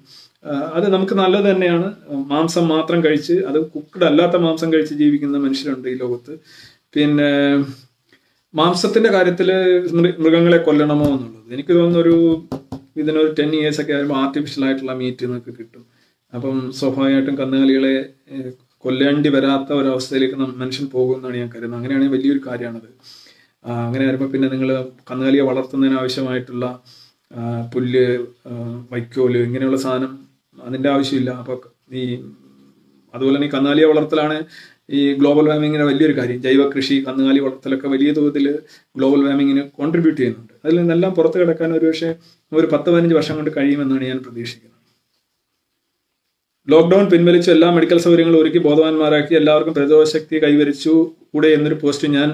Speaker 1: ആ, അത് നമുക്ക് നല്ലത് തന്നെയാണ് മാംസം മാത്രം കഴിച്ച് അത് കുക്ക്ഡ് അല്ലാത്ത മാംസം കഴിച്ച് ജീവിക്കുന്ന മനുഷ്യരുണ്ട് ഈ ലോകത്ത് പിന്നെ മാംസത്തിന്റെ കാര്യത്തിൽ മൃഗങ്ങളെ കൊല്ലണമോ എന്നുള്ളത് എനിക്ക് തോന്നുന്നു ഒരു ഇതിനൊരു ടെൻ ഇയേഴ്സ് ഒക്കെ ആകുമ്പോൾ ആർട്ടിഫിഷ്യൽ ആയിട്ടുള്ള മീറ്റ് നമുക്ക് കിട്ടും അപ്പം സ്വാഭാവികമായിട്ടും കന്നുകാലികളെ ഏഹ്, കൊല്ലേണ്ടി വരാത്ത ഒരവസ്ഥയിലേക്ക് നം- മനുഷ്യൻ പോകുമെന്നാണ് ഞാൻ കരുതുന്നത് അങ്ങനെയാണെങ്കിൽ വലിയൊരു കാര്യമാണത് ആ, അങ്ങനെ വരുമ്പോൾ പിന്നെ നിങ്ങൾ കന്നുകാലിയെ വളർത്തുന്നതിന് ആവശ്യമായിട്ടുള്ള ആ, പുല്ല് ആ, വൈക്കോല് ഇങ്ങനെയുള്ള സാധനം അതിൻ്റെ ആവശ്യമില്ല അപ്പോൾ ഈ അതുപോലെ തന്നെ ഈ കന്നുകാലിയെ വളർത്തലാണ് ഈ ഗ്ലോബൽ വാർമിങ്ങിന് വലിയൊരു കാര്യം ജൈവ കൃഷി കന്നുകാലി വളർത്തലൊക്കെ വലിയ തോതിൽ ഗ്ലോബൽ വാർമിങ്ങിന് കോൺട്രിബ്യൂട്ട് ചെയ്യുന്നുണ്ട് അതിൽ നിന്നെല്ലാം പുറത്ത് കിടക്കാൻ ഒരു പക്ഷേ ഒരു പത്ത് പതിനഞ്ച് വർഷം കൊണ്ട് കഴിയുമെന്നാണ് ഞാൻ പ്രതീക്ഷിക്കുന്നത് ലോക്ക്ഡൌൺ പിൻവലിച്ചു എല്ലാ മെഡിക്കൽ സൗകര്യങ്ങളും ഒരുക്കി ബോധവാന്മാരാക്കി എല്ലാവർക്കും പ്രതിരോധ ശക്തി കൈവരിച്ചു കൂടെ എന്നൊരു പോസ്റ്റ് ഞാൻ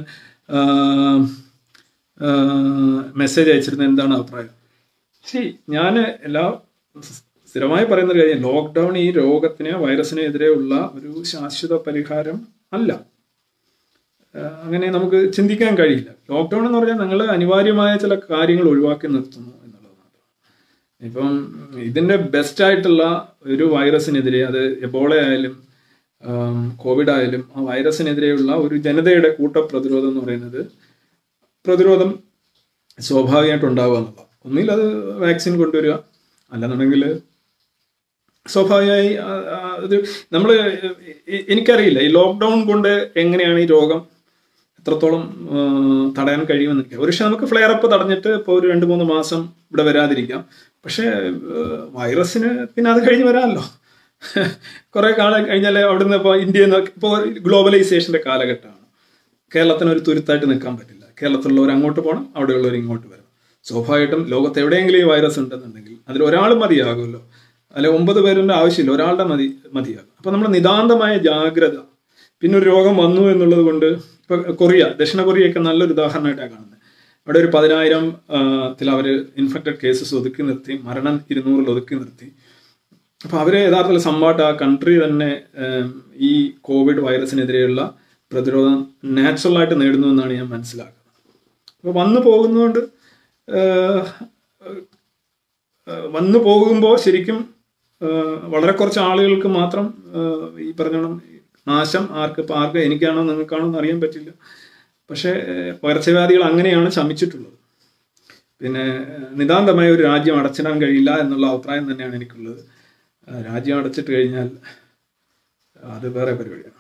Speaker 1: മെസ്സേജ് അയച്ചിരുന്നത് എന്താണ് അഭിപ്രായം ശരി ഞാൻ എല്ലാ സ്ഥിരമായി പറയുന്ന ഒരു കാര്യം ലോക്ക്ഡൌൺ ഈ രോഗത്തിന് വൈറസിനെതിരെയുള്ള ഒരു ശാശ്വത പരിഹാരം അല്ല ആഹ് അങ്ങനെ നമുക്ക് ചിന്തിക്കാൻ കഴിയില്ല ലോക്ക്ഡൌൺ എന്ന് പറഞ്ഞാൽ നിങ്ങൾ അനിവാര്യമായ ചില കാര്യങ്ങൾ ഒഴിവാക്കി നിർത്തുന്നു എന്നുള്ളത് മാത്രം ഇപ്പം ഇതിന്റെ ബെസ്റ്റ് ആയിട്ടുള്ള ഒരു വൈറസിനെതിരെ അത് എബോള ആയാലും കോവിഡ് ആയാലും ആ വൈറസിനെതിരെയുള്ള ഒരു ജനതയുടെ കൂട്ട പ്രതിരോധം എന്ന് പറയുന്നത് പ്രതിരോധം സ്വാഭാവികമായിട്ട് ഉണ്ടാവുക എന്നുള്ള ഒന്നിൽ അത് വാക്സിൻ കൊണ്ടുവരിക അല്ലെന്നുണ്ടെങ്കിൽ സ്വാഭാവികമായി ആ, ആ, ഇത് നമ്മൾ എനിക്കറിയില്ല ഈ ലോക്ക്ഡൗൺ കൊണ്ട് എങ്ങനെയാണ് ഈ രോഗം എത്രത്തോളം ആ, തടയാൻ കഴിയുമെന്ന് എനിക്ക് ഒരു പക്ഷെ നമുക്ക് ഫ്ലെയർ അപ്പ് തടഞ്ഞിട്ട് ഇപ്പോൾ ഒരു രണ്ട് മൂന്ന് മാസം ഇവിടെ വരാതിരിക്കാം പക്ഷേ ആ, വൈറസിന് പിന്നെ അത് കഴിഞ്ഞ് വരാമല്ലോ കുറെ കാലം കഴിഞ്ഞാൽ അവിടുന്ന് ഇപ്പോൾ ഇന്ത്യയിൽ നിന്ന് ഇപ്പോൾ ഗ്ലോബലൈസേഷന്റെ കാലഘട്ടമാണ് കേരളത്തിന് ഒരു തുരുത്തായിട്ട് നിൽക്കാൻ പറ്റില്ല കേരളത്തിലുള്ളവർ അങ്ങോട്ട് പോകണം അവിടെയുള്ളവർ ഇങ്ങോട്ട് വരണം സ്വാഭാവികമായിട്ടും ലോകത്ത് എവിടെയെങ്കിലും ഈ വൈറസ് ഉണ്ടെന്നുണ്ടെങ്കിൽ അതിൽ ഒരാൾ മതിയാകുമല്ലോ അല്ലെ ഒമ്പത് പേരുടെ ആവശ്യമില്ല ഒരാളുടെ മതി മതിയാകും അപ്പൊ നമ്മൾ നിതാന്തമായ ജാഗ്രത പിന്നെ ഒരു രോഗം വന്നു എന്നുള്ളത് കൊണ്ട് ഇപ്പൊ കൊറിയ ദക്ഷിണ കൊറിയയൊക്കെ നല്ലൊരു ഉദാഹരണമായിട്ടാണ് കാണുന്നത് അവിടെ ഒരു പതിനായിരം ത്തിൽ അവർ ഇൻഫെക്റ്റഡ് കേസസ് ഒതുക്കി നിർത്തി മരണം ഇരുന്നൂറിൽ ഒതുക്കി നിർത്തി അപ്പൊ അവരെ യഥാർത്ഥത്തിൽ സംവാട്ട് ആ കൺട്രി തന്നെ ഏം, ഈ കോവിഡ് വൈറസിനെതിരെയുള്ള പ്രതിരോധം നാച്ചുറൽ ആയിട്ട് നേടുന്നു എന്നാണ് ഞാൻ മനസ്സിലാക്കുന്നത് അപ്പൊ വന്നു പോകുന്നതുകൊണ്ട് ഏഹ്, ഏഹ്, വന്നു പോകുമ്പോൾ ശരിക്കും ഏഹ്, വളരെ കുറച്ച് ആളുകൾക്ക് മാത്രം ഏഹ്, ഈ പറഞ്ഞോണം നാശം ആർക്ക് ഇപ്പം ആർക്ക് എനിക്കാണോ നിങ്ങൾക്കാണോ എന്ന് അറിയാൻ പറ്റില്ല പക്ഷേ ഏഹ്, പകർച്ചവ്യാധികൾ അങ്ങനെയാണ് ശമിച്ചിട്ടുള്ളത് പിന്നെ ഏഹ്, നിതാന്തമായ ഒരു രാജ്യം അടച്ചിടാൻ കഴിയില്ല എന്നുള്ള അഭിപ്രായം തന്നെയാണ് എനിക്കുള്ളത് ഏഹ്, രാജ്യം അടച്ചിട്ട് കഴിഞ്ഞാൽ അത് വേറെ പരിപാടിയാണ്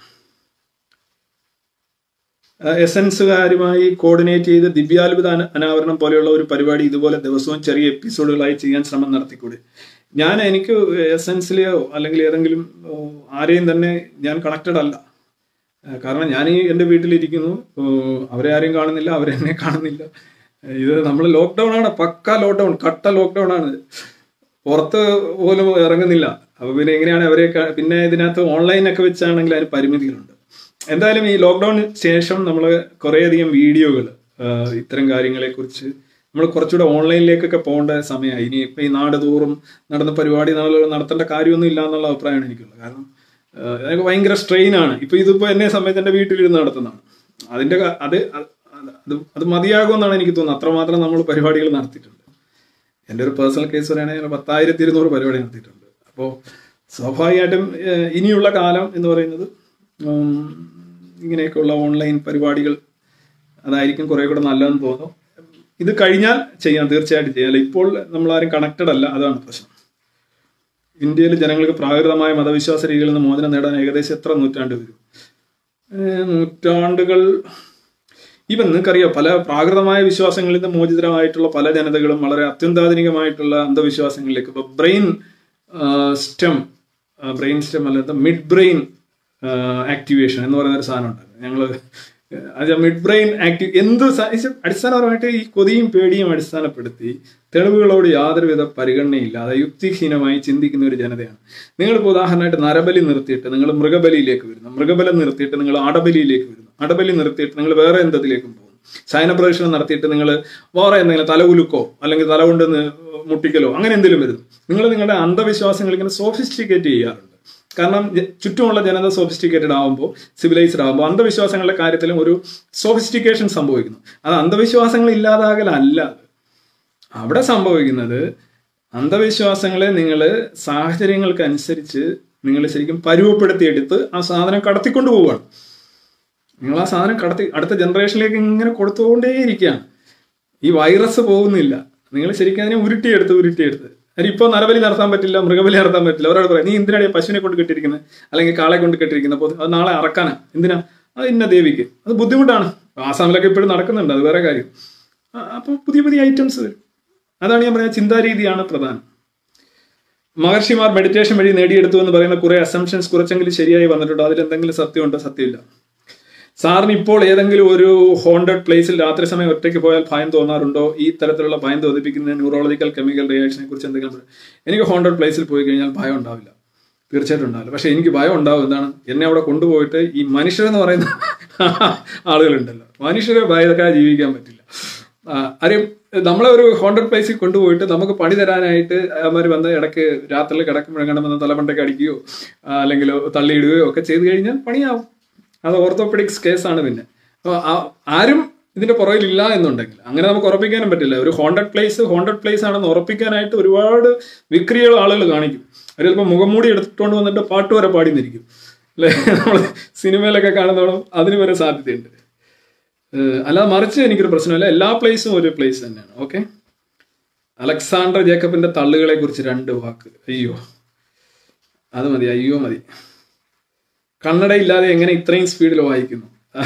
Speaker 1: എസൻസുകാരുമായി കോർഡിനേറ്റ് ചെയ്ത് ദിവ്യാത്ഭുത അന- അനാവരണം പോലെയുള്ള ഒരു പരിപാടി ഇതുപോലെ ദിവസവും ചെറിയ എപ്പിസോഡുകളായി ചെയ്യാൻ ശ്രമം നടത്തിക്കൂടെ ഞാൻ എനിക്ക് എസൻസിലെയോ അല്ലെങ്കിൽ ഏതെങ്കിലും ഓ, ആരെയും തന്നെ ഞാൻ കണക്റ്റഡ് അല്ല ഏഹ് കാരണം ഞാൻ ഈ എൻ്റെ വീട്ടിലിരിക്കുന്നു ഓ, അവരെ ആരെയും കാണുന്നില്ല അവരെന്നെ കാണുന്നില്ല ഏഹ് ഇത് നമ്മൾ ലോക്ക്ഡൗൺ ആണ് പക്ക ലോക്ക്ഡൗൺ കട്ട ലോക്ക്ഡൗൺ ആണ് പുറത്ത് പോലും ഇറങ്ങുന്നില്ല അപ്പൊ പിന്നെ എങ്ങനെയാണ് അവരെ ക- പിന്നെ ഇതിനകത്ത് ഓൺലൈനൊക്കെ വെച്ചാണെങ്കിൽ അതിന് പരിമിതികളുണ്ട് എന്തായാലും ഈ ലോക്ക്ഡൌണിന് ശേഷം നമ്മൾ കുറേയധികം വീഡിയോകൾ ഇത്തരം കാര്യങ്ങളെ കുറിച്ച് നമ്മൾ കുറച്ചുകൂടെ ഓൺലൈനിലേക്കൊക്കെ പോകേണ്ട സമയമായി ഇനി ഇപ്പൊ ഈ നാട് തോറും നടന്ന പരിപാടി നാളുകൾ നടത്തേണ്ട കാര്യമൊന്നും ഇല്ല എന്നുള്ള അഭിപ്രായമാണ് എനിക്കുള്ളത് കാരണം ആ, അതൊക്കെ ഭയങ്കര സ്ട്രെയിൻ ആണ് ഇപ്പൊ ഇതിപ്പോ എന്നെ സംബന്ധിച്ച് എന്റെ വീട്ടിലിരുന്ന് നടത്തുന്നതാണ് അതിന്റെ ക- അത് അത് അത് അത് മതിയാകുമെന്നാണ് എനിക്ക് തോന്നുന്നത് അത്രമാത്രം നമ്മൾ പരിപാടികൾ നടത്തിയിട്ടുണ്ട് എൻ്റെ ഒരു പേഴ്സണൽ കേസ് പറയുകയാണെങ്കിൽ പത്തായിരത്തി ഇരുന്നൂറ് പരിപാടി നടത്തിയിട്ടുണ്ട് അപ്പോൾ സ്വാഭാവികമായിട്ടും ഏഹ്, ഇനിയുള്ള കാലം എന്ന് പറയുന്നത് ഉം, ഇങ്ങനെയൊക്കെയുള്ള ഓൺലൈൻ പരിപാടികൾ അതായിരിക്കും കുറെ കൂടെ നല്ലതെന്ന് തോന്നുന്നു ഇത് കഴിഞ്ഞാൽ ചെയ്യാം തീർച്ചയായിട്ടും ചെയ്യാം അല്ല, ഇപ്പോൾ നമ്മൾ ആരും കണക്റ്റഡ് അല്ല അതാണ് പ്രശ്നം ഇന്ത്യയിൽ ജനങ്ങൾക്ക് പ്രാകൃതമായ മതവിശ്വാസ രീതികളിൽ നിന്ന് മോചനം നേടാൻ ഏകദേശം എത്ര നൂറ്റാണ്ട് വരും ഏഹ്, നൂറ്റാണ്ടുകൾ ഈവൻ നിങ്ങൾക്കറിയാം പല പ്രാകൃതമായ വിശ്വാസങ്ങളിൽ നിന്ന് മോചിതരമായിട്ടുള്ള പല ജനതകളും വളരെ അത്യന്താധുനികമായിട്ടുള്ള അന്ധവിശ്വാസങ്ങളിലേക്ക് ഇപ്പൊ ബ്രെയിൻ സ്റ്റെം ബ്രെയിൻ സ്റ്റെം അല്ലാത്ത മിഡ് ബ്രെയിൻ ആക്ടിവേഷൻ എന്ന് പറയുന്ന ഒരു സാധനം ഉണ്ട് ഞങ്ങൾ മിഡ് ബ്രെയിൻ ആക്റ്റീവ് എന്ത് സ- ഇത് അടിസ്ഥാനപരമായിട്ട് ഈ കൊതിയും പേടിയും അടിസ്ഥാനപ്പെടുത്തി തെളിവുകളോട് യാതൊരുവിധ പരിഗണനയില്ലാതെ യുക്തിഹീനമായി ചിന്തിക്കുന്ന ഒരു ജനതയാണ് നിങ്ങളിപ്പോൾ ഉദാഹരണമായിട്ട് നരബലി നിർത്തിയിട്ട് നിങ്ങൾ മൃഗബലിയിലേക്ക് വരുന്നു മൃഗബലം നിർത്തിയിട്ട് നിങ്ങൾ ആടബലിയിലേക്ക് വരുന്നു ആടബലി നിർത്തിയിട്ട് നിങ്ങൾ വേറെ എന്തെങ്കിലേക്കും പോകുന്നു ശയനപ്രദർശനം നടത്തിയിട്ട് നിങ്ങൾ വേറെ എന്തെങ്കിലും തലകുലുക്കോ അല്ലെങ്കിൽ തല കൊണ്ട് നി- മുട്ടിക്കലോ അങ്ങനെ എന്തെങ്കിലും വരുന്നു നിങ്ങൾ നിങ്ങളുടെ അന്ധവിശ്വാസങ്ങൾ ഇങ്ങനെ സോഫിസ്റ്റിക്കേറ്റ് ചെയ്യാറുണ്ട് കാരണം ജ- ചുറ്റുമുള്ള ജനത സോഫിസ്റ്റിക്കേറ്റഡ് ആകുമ്പോൾ സിവിലൈസ്ഡ് ആകുമ്പോൾ അന്ധവിശ്വാസങ്ങളുടെ കാര്യത്തിലും ഒരു സോഫിസ്റ്റിക്കേഷൻ സംഭവിക്കുന്നു അത് അന്ധവിശ്വാസങ്ങൾ ഇല്ലാതാകലല്ല അത് അവിടെ സംഭവിക്കുന്നത് അന്ധവിശ്വാസങ്ങളെ നിങ്ങൾ സാഹചര്യങ്ങൾക്കനുസരിച്ച് നിങ്ങൾ ശരിക്കും പരുവപ്പെടുത്തിയെടുത്ത് ആ സാധനം കടത്തിക്കൊണ്ട് പോവുകയാണ് നിങ്ങൾ ആ സാധനം കടത്തി അടുത്ത ജനറേഷനിലേക്ക് ഇങ്ങനെ കൊടുത്തുകൊണ്ടേയിരിക്കുകയാണ് ഈ വൈറസ് പോകുന്നില്ല നിങ്ങൾ ശരിക്കും അതിനെ ഉരുട്ടിയെടുത്ത് ഉരുട്ടിയെടുത്ത് കാര്യം ഇപ്പോൾ നരബലി നടത്താൻ പറ്റില്ല മൃഗബലി നടത്താൻ പറ്റില്ല അവരോട് പറയാം നീ എന്തിനാണ് ഈ പശുവിനെ കൊണ്ട് കെട്ടിയിരിക്കുന്നത് അല്ലെങ്കിൽ കാളെ കൊണ്ട് കെട്ടിയിരിക്കുന്നത് അപ്പോൾ അത് നാളെ അറക്കാനാ എന്തിനാ അത് ഇന്ന ദേവിക്ക് അത് ബുദ്ധിമുട്ടാണ് ആസാമിലൊക്കെ ഇപ്പോഴും നടക്കുന്നുണ്ട് അത് വേറെ കാര്യം അപ്പോൾ പുതിയ പുതിയ ഐറ്റംസ് വരും അതാണ് ഞാൻ പറഞ്ഞ ചിന്താരീതിയാണ് പ്രധാനം മഹർഷിമാർ മെഡിറ്റേഷൻ വഴി നേടിയെടുത്തു എന്ന് പറയുന്ന കുറെ അസംഷൻസ് കുറച്ചെങ്കിലും ശരിയായി വന്നിട്ടുണ്ടോ അതിൽ എന്തെങ്കിലും സത്യമുണ്ടോ സത്യമില്ല സാറിന് ഇപ്പോൾ ഏതെങ്കിലും ഒരു ഹോണ്ടഡ് പ്ലേസിൽ രാത്രി സമയം ഒറ്റയ്ക്ക് പോയാൽ ഭയം തോന്നാറുണ്ടോ ഈ തരത്തിലുള്ള ഭയം തോന്നിപ്പിക്കുന്ന ന്യൂറോളജിക്കൽ കെമിക്കൽ റിയാക്ഷനെ കുറിച്ച് എന്തെങ്കിലും പറ- എനിക്ക് ഹോണ്ടഡ് പ്ലേസിൽ പോയി കഴിഞ്ഞാൽ ഭയം ഉണ്ടാവില്ല തീർച്ചയായിട്ടും ഉണ്ടാവില്ല പക്ഷെ എനിക്ക് ഭയം ഉണ്ടാവും എന്താണ് എന്നെ അവിടെ കൊണ്ടുപോയിട്ട് ഈ മനുഷ്യരെന്ന് പറയുന്ന ആളുകളുണ്ടല്ലോ മനുഷ്യരെ ഭയക്കാതെ ജീവിക്കാൻ പറ്റില്ല ആ, അറിയും നമ്മളെ ഒരു ഹോണ്ടഡ് പ്ലേസിൽ കൊണ്ടുപോയിട്ട് നമുക്ക് പണി തരാനായിട്ട് അവന്മാർ വന്ന് ഇടയ്ക്ക് രാത്രിയിൽ കിടക്കുമ്പോഴെങ്ങനെ വന്ന് തലമണ്ടയ്ക്ക് അടിക്കുകയോ ആ, അല്ലെങ്കിൽ തള്ളിയിടുകയോ ഒക്കെ ചെയ്തു കഴിഞ്ഞാൽ പണിയാവും അത് ഓർത്തോപെഡിക്സ് കേസാണ് പിന്നെ അപ്പോൾ ആരും ഇതിന്റെ പുറകിലില്ല എന്നുണ്ടെങ്കിൽ അങ്ങനെ നമുക്ക് ഉറപ്പിക്കാനും പറ്റില്ല ഒരു ഹോണ്ടഡ് പ്ലേസ് ഹോണ്ടഡ് പ്ലേസ് ആണെന്ന് ഉറപ്പിക്കാനായിട്ട് ഒരുപാട് വിക്രികൾ ആളുകൾ കാണിക്കും അവർ ചിലപ്പോൾ മുഖംമൂടി എടുത്തുകൊണ്ട് വന്നിട്ട് പാട്ട് വരെ പാടിന്നിരിക്കും അല്ലേ നമ്മൾ സിനിമയിലൊക്കെ കാണുന്നതോളം അതിന് വരെ സാധ്യതയുണ്ട് ഏഹ് അല്ലാതെ മറിച്ച് എനിക്കൊരു പ്രശ്നമില്ല എല്ലാ പ്ലേസും ഒരു പ്ലേസ് തന്നെയാണ് ഓക്കെ അലക്സാണ്ടർ ജേക്കബിന്റെ തള്ളുകളെ കുറിച്ച് രണ്ട് വാക്ക് അയ്യോ അത് മതി അയ്യോ മതി കണ്ണടയില്ലാതെ എങ്ങനെ ഇത്രയും സ്പീഡിൽ വായിക്കുന്നു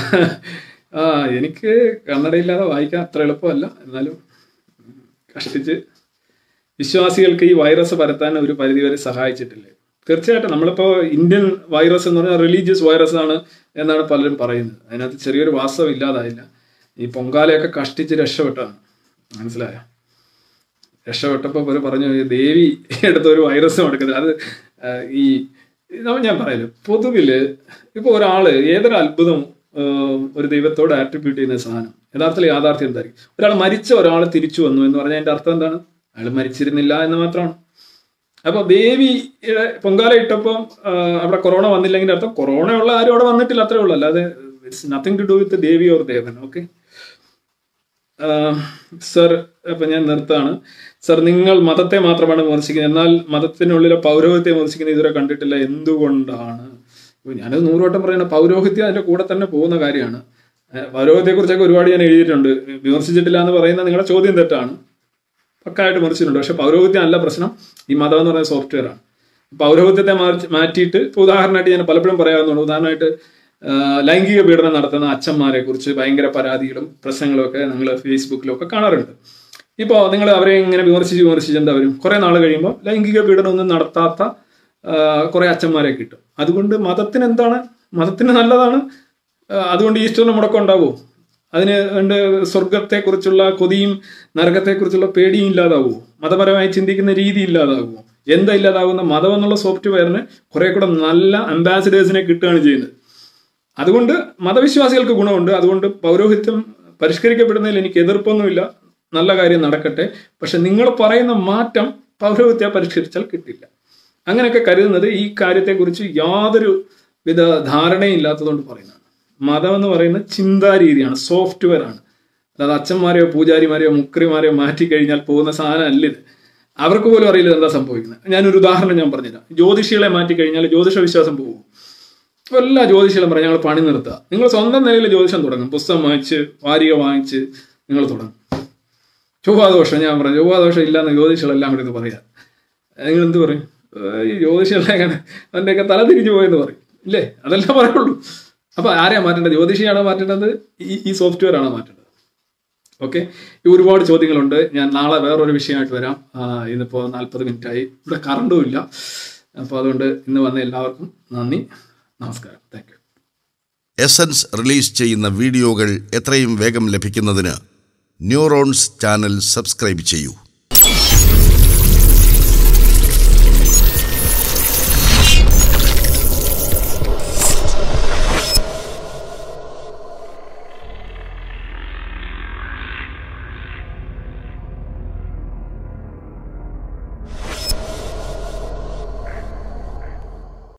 Speaker 1: ആ എനിക്ക് കണ്ണടയില്ലാതെ വായിക്കാൻ അത്ര എളുപ്പമല്ല എന്നാലും കഷ്ടിച്ച് വിശ്വാസികൾക്ക് ഈ വൈറസ് പരത്താൻ ഒരു പരിധിവരെ സഹായിച്ചിട്ടില്ലേ തീർച്ചയായിട്ടും നമ്മളിപ്പോൾ ഇന്ത്യൻ വൈറസ് എന്ന് പറഞ്ഞാൽ റിലീജിയസ് വൈറസ് ആണ് എന്നാണ് പലരും പറയുന്നത് അതിനകത്ത് ചെറിയൊരു വാസ്തവം ഇല്ലാതായില്ല ഈ പൊങ്കാലയൊക്കെ കഷ്ടിച്ച് രക്ഷപ്പെട്ടതാണ് മനസ്സിലായോ രക്ഷപ്പെട്ടപ്പോൾ ഇവർ പറഞ്ഞു ഈ ദേവി എടുത്ത ഒരു വൈറസും എടുക്കുന്നത് അത് ആ, ഈ നമ്മൾ ഞാൻ പറയല്ലോ പൊതുവില് ഇപ്പൊ ഒരാള് ഏതൊരു അത്ഭുതം ആ, ഒരു ദൈവത്തോട് ആട്രിബ്യൂട്ട് ചെയ്യുന്ന സാധനം യഥാർത്ഥത്തിൽ യാഥാർത്ഥ്യം എന്തായിരിക്കും ഒരാൾ മരിച്ച ഒരാൾ തിരിച്ചു വന്നു എന്ന് പറഞ്ഞാൽ അതിന്റെ അർത്ഥം എന്താണ് അയാൾ മരിച്ചിരുന്നില്ല എന്ന് മാത്രമാണ് അപ്പൊ ദേവിയുടെ പൊങ്കാല ഇട്ടപ്പോൾ അവിടെ കൊറോണ വന്നില്ലെങ്കിൽ അർത്ഥം കൊറോണ ഉള്ള ആരും അവിടെ വന്നിട്ടില്ല അത്രേ ഉള്ളൂ അല്ലാതെ it's nothing to do with devi or devan okay sir ഇപ്പൊ ഞാൻ നിർത്താണ് സർ നിങ്ങൾ മതത്തെ മാത്രമാണ് വിമർശിക്കുന്നത് എന്നാൽ മതത്തിനുള്ളിലെ പൗരോഹിത്യത്തെ വിമർശിക്കുന്നത് ഇതുവരെ കണ്ടിട്ടില്ല എന്തുകൊണ്ടാണ് ഇപ്പൊ ഞാനത് നൂറുവട്ടം പറയുന്ന പൗരോഹിത്യം അതിന്റെ കൂടെ തന്നെ പോകുന്ന കാര്യമാണ് പൗരോഹിത്യത്തെ കുറിച്ചൊക്കെ ഒരുപാട് ഞാൻ എഴുതിയിട്ടുണ്ട് വിമർശിച്ചിട്ടില്ല എന്ന് പറയുന്ന നിങ്ങളുടെ ചോദ്യം തെറ്റാണ് പക്കായിട്ട് വിമർശിച്ചിട്ടുണ്ട് പക്ഷെ പൗരോഹിത്യം അല്ല പ്രശ്നം ഈ മതം എന്ന് പറയുന്ന സോഫ്റ്റ്വെയർ ആണ് പൗരോഹിത്യത്തെ മാറ്റി- മാറ്റിയിട്ട് ഇപ്പൊ ഉദാഹരണമായിട്ട് ഞാൻ പലപ്പോഴും പറയാവുന്നുണ്ട് ഉദാഹരണമായിട്ട് ആ, ലൈംഗിക പീഡനം നടത്തുന്ന അച്ഛന്മാരെ കുറിച്ച് ഭയങ്കര പരാതികളും പ്രശ്നങ്ങളും ഒക്കെ നിങ്ങൾ ഫേസ്ബുക്കിലും ഒക്കെ കാണാറുണ്ട് ഇപ്പോൾ നിങ്ങൾ അവരെ ഇങ്ങനെ വിമർശിച്ച് വിമർശിച്ച് എന്താ വരും കുറെ നാൾ കഴിയുമ്പോൾ ലൈംഗിക പീഡനം ഒന്നും നടത്താത്ത ആ, കുറെ അച്ഛന്മാരെ കിട്ടും അതുകൊണ്ട് മതത്തിന് എന്താണ് മതത്തിന് നല്ലതാണ് ആ, അതുകൊണ്ട് ഈസ്റ്ററിന് മുടക്കം ഉണ്ടാവുമോ അതിന് ഉണ്ട് സ്വർഗത്തെക്കുറിച്ചുള്ള കൊതിയും നരകത്തെക്കുറിച്ചുള്ള പേടിയും ഇല്ലാതാവുമോ മതപരമായി ചിന്തിക്കുന്ന രീതി ഇല്ലാതാവുമോ എന്താ ഇല്ലാതാവുന്ന മതം എന്നുള്ള സോഫ്റ്റ്വെയറിന് കുറെ കൂടെ നല്ല അംബാസിഡേഴ്സിനെ കിട്ടുകയാണ് ചെയ്യുന്നത് അതുകൊണ്ട് മതവിശ്വാസികൾക്ക് ഗുണമുണ്ട് അതുകൊണ്ട് പൗരോഹിത്യം പരിഷ്കരിക്കപ്പെടുന്നതിൽ എനിക്ക് എതിർപ്പൊന്നുമില്ല നല്ല കാര്യം നടക്കട്ടെ പക്ഷെ നിങ്ങൾ പറയുന്ന മാറ്റം പൗരോഹിത്യ പരിഷ്കരിച്ചാൽ കിട്ടില്ല അങ്ങനെയൊക്കെ കരുതുന്നത് ഈ കാര്യത്തെക്കുറിച്ച് യാതൊരു വിധ ധാരണയും ഇല്ലാത്തതുകൊണ്ട് പറയുന്നതാണ് മതം എന്ന് പറയുന്ന ചിന്താരീതിയാണ് സോഫ്റ്റ്വെയർ ആണ് അല്ലാതെ അച്ഛന്മാരെയോ പൂജാരിമാരെയോ മുക്രിമാരെയോ മാറ്റി കഴിഞ്ഞാൽ പോകുന്ന സാധനം അല്ല ഇത് അവർക്ക് പോലും അറിയില്ല എന്താ സംഭവിക്കുന്നത് ഞാനൊരു ഉദാഹരണം ഞാൻ പറഞ്ഞുതരാം ജ്യോതിഷികളെ മാറ്റി കഴിഞ്ഞാൽ ജ്യോതിഷ വിശ്വാസം പോകും ഇപ്പൊ എല്ലാ ജ്യോതിഷികളും പറയും ഞങ്ങൾ പണി നിർത്തുക നിങ്ങൾ സ്വന്തം നിലയിൽ ജ്യോതിഷം തുടങ്ങും പുസ്തകം വാങ്ങിച്ച് വാരിക വാങ്ങിച്ച് നിങ്ങൾ തുടങ്ങും ചൊവ്വാദോഷം ഞാൻ പറഞ്ഞു ചൊവ്വാദോഷം ഇല്ലാന്ന് ജ്യോതിഷികളെല്ലാം കൂടി ഇത് പറയാം നിങ്ങൾ എന്ത് പറയും ഏഹ് ഈ ജ്യോതിഷികളെ അങ്ങനെ അതിൻ്റെയൊക്കെ തല തിരിഞ്ഞു പോയെന്ന് പറയും ഇല്ലേ അതെല്ലാം പറയുള്ളൂ അപ്പൊ ആരെയാ മാറ്റേണ്ടത് ജ്യോതിഷിയാണോ മാറ്റേണ്ടത് ഈ ഈ സോഫ്റ്റ്വെയർ ആണോ മാറ്റേണ്ടത് ഓക്കെ ഈ ഒരുപാട് ചോദ്യങ്ങളുണ്ട് ഞാൻ നാളെ വേറൊരു വിഷയമായിട്ട് വരാം ആ, ഇന്നിപ്പോ നാൽപ്പത് മിനിറ്റ് ആയി ഇവിടെ കറണ്ടും ഇല്ല അപ്പോൾ അതുകൊണ്ട് ഇന്ന് വന്ന എല്ലാവർക്കും നന്ദി നമസ്കാരം താങ്ക് യു
Speaker 2: എസൻസ് റിലീസ് ചെയ്യുന്ന വീഡിയോകൾ എത്രയും വേഗം ലഭിക്കുന്നതിന് ന്യൂറോൺസ് ചാനൽ സബ്സ്ക്രൈബ് ചെയ്യൂ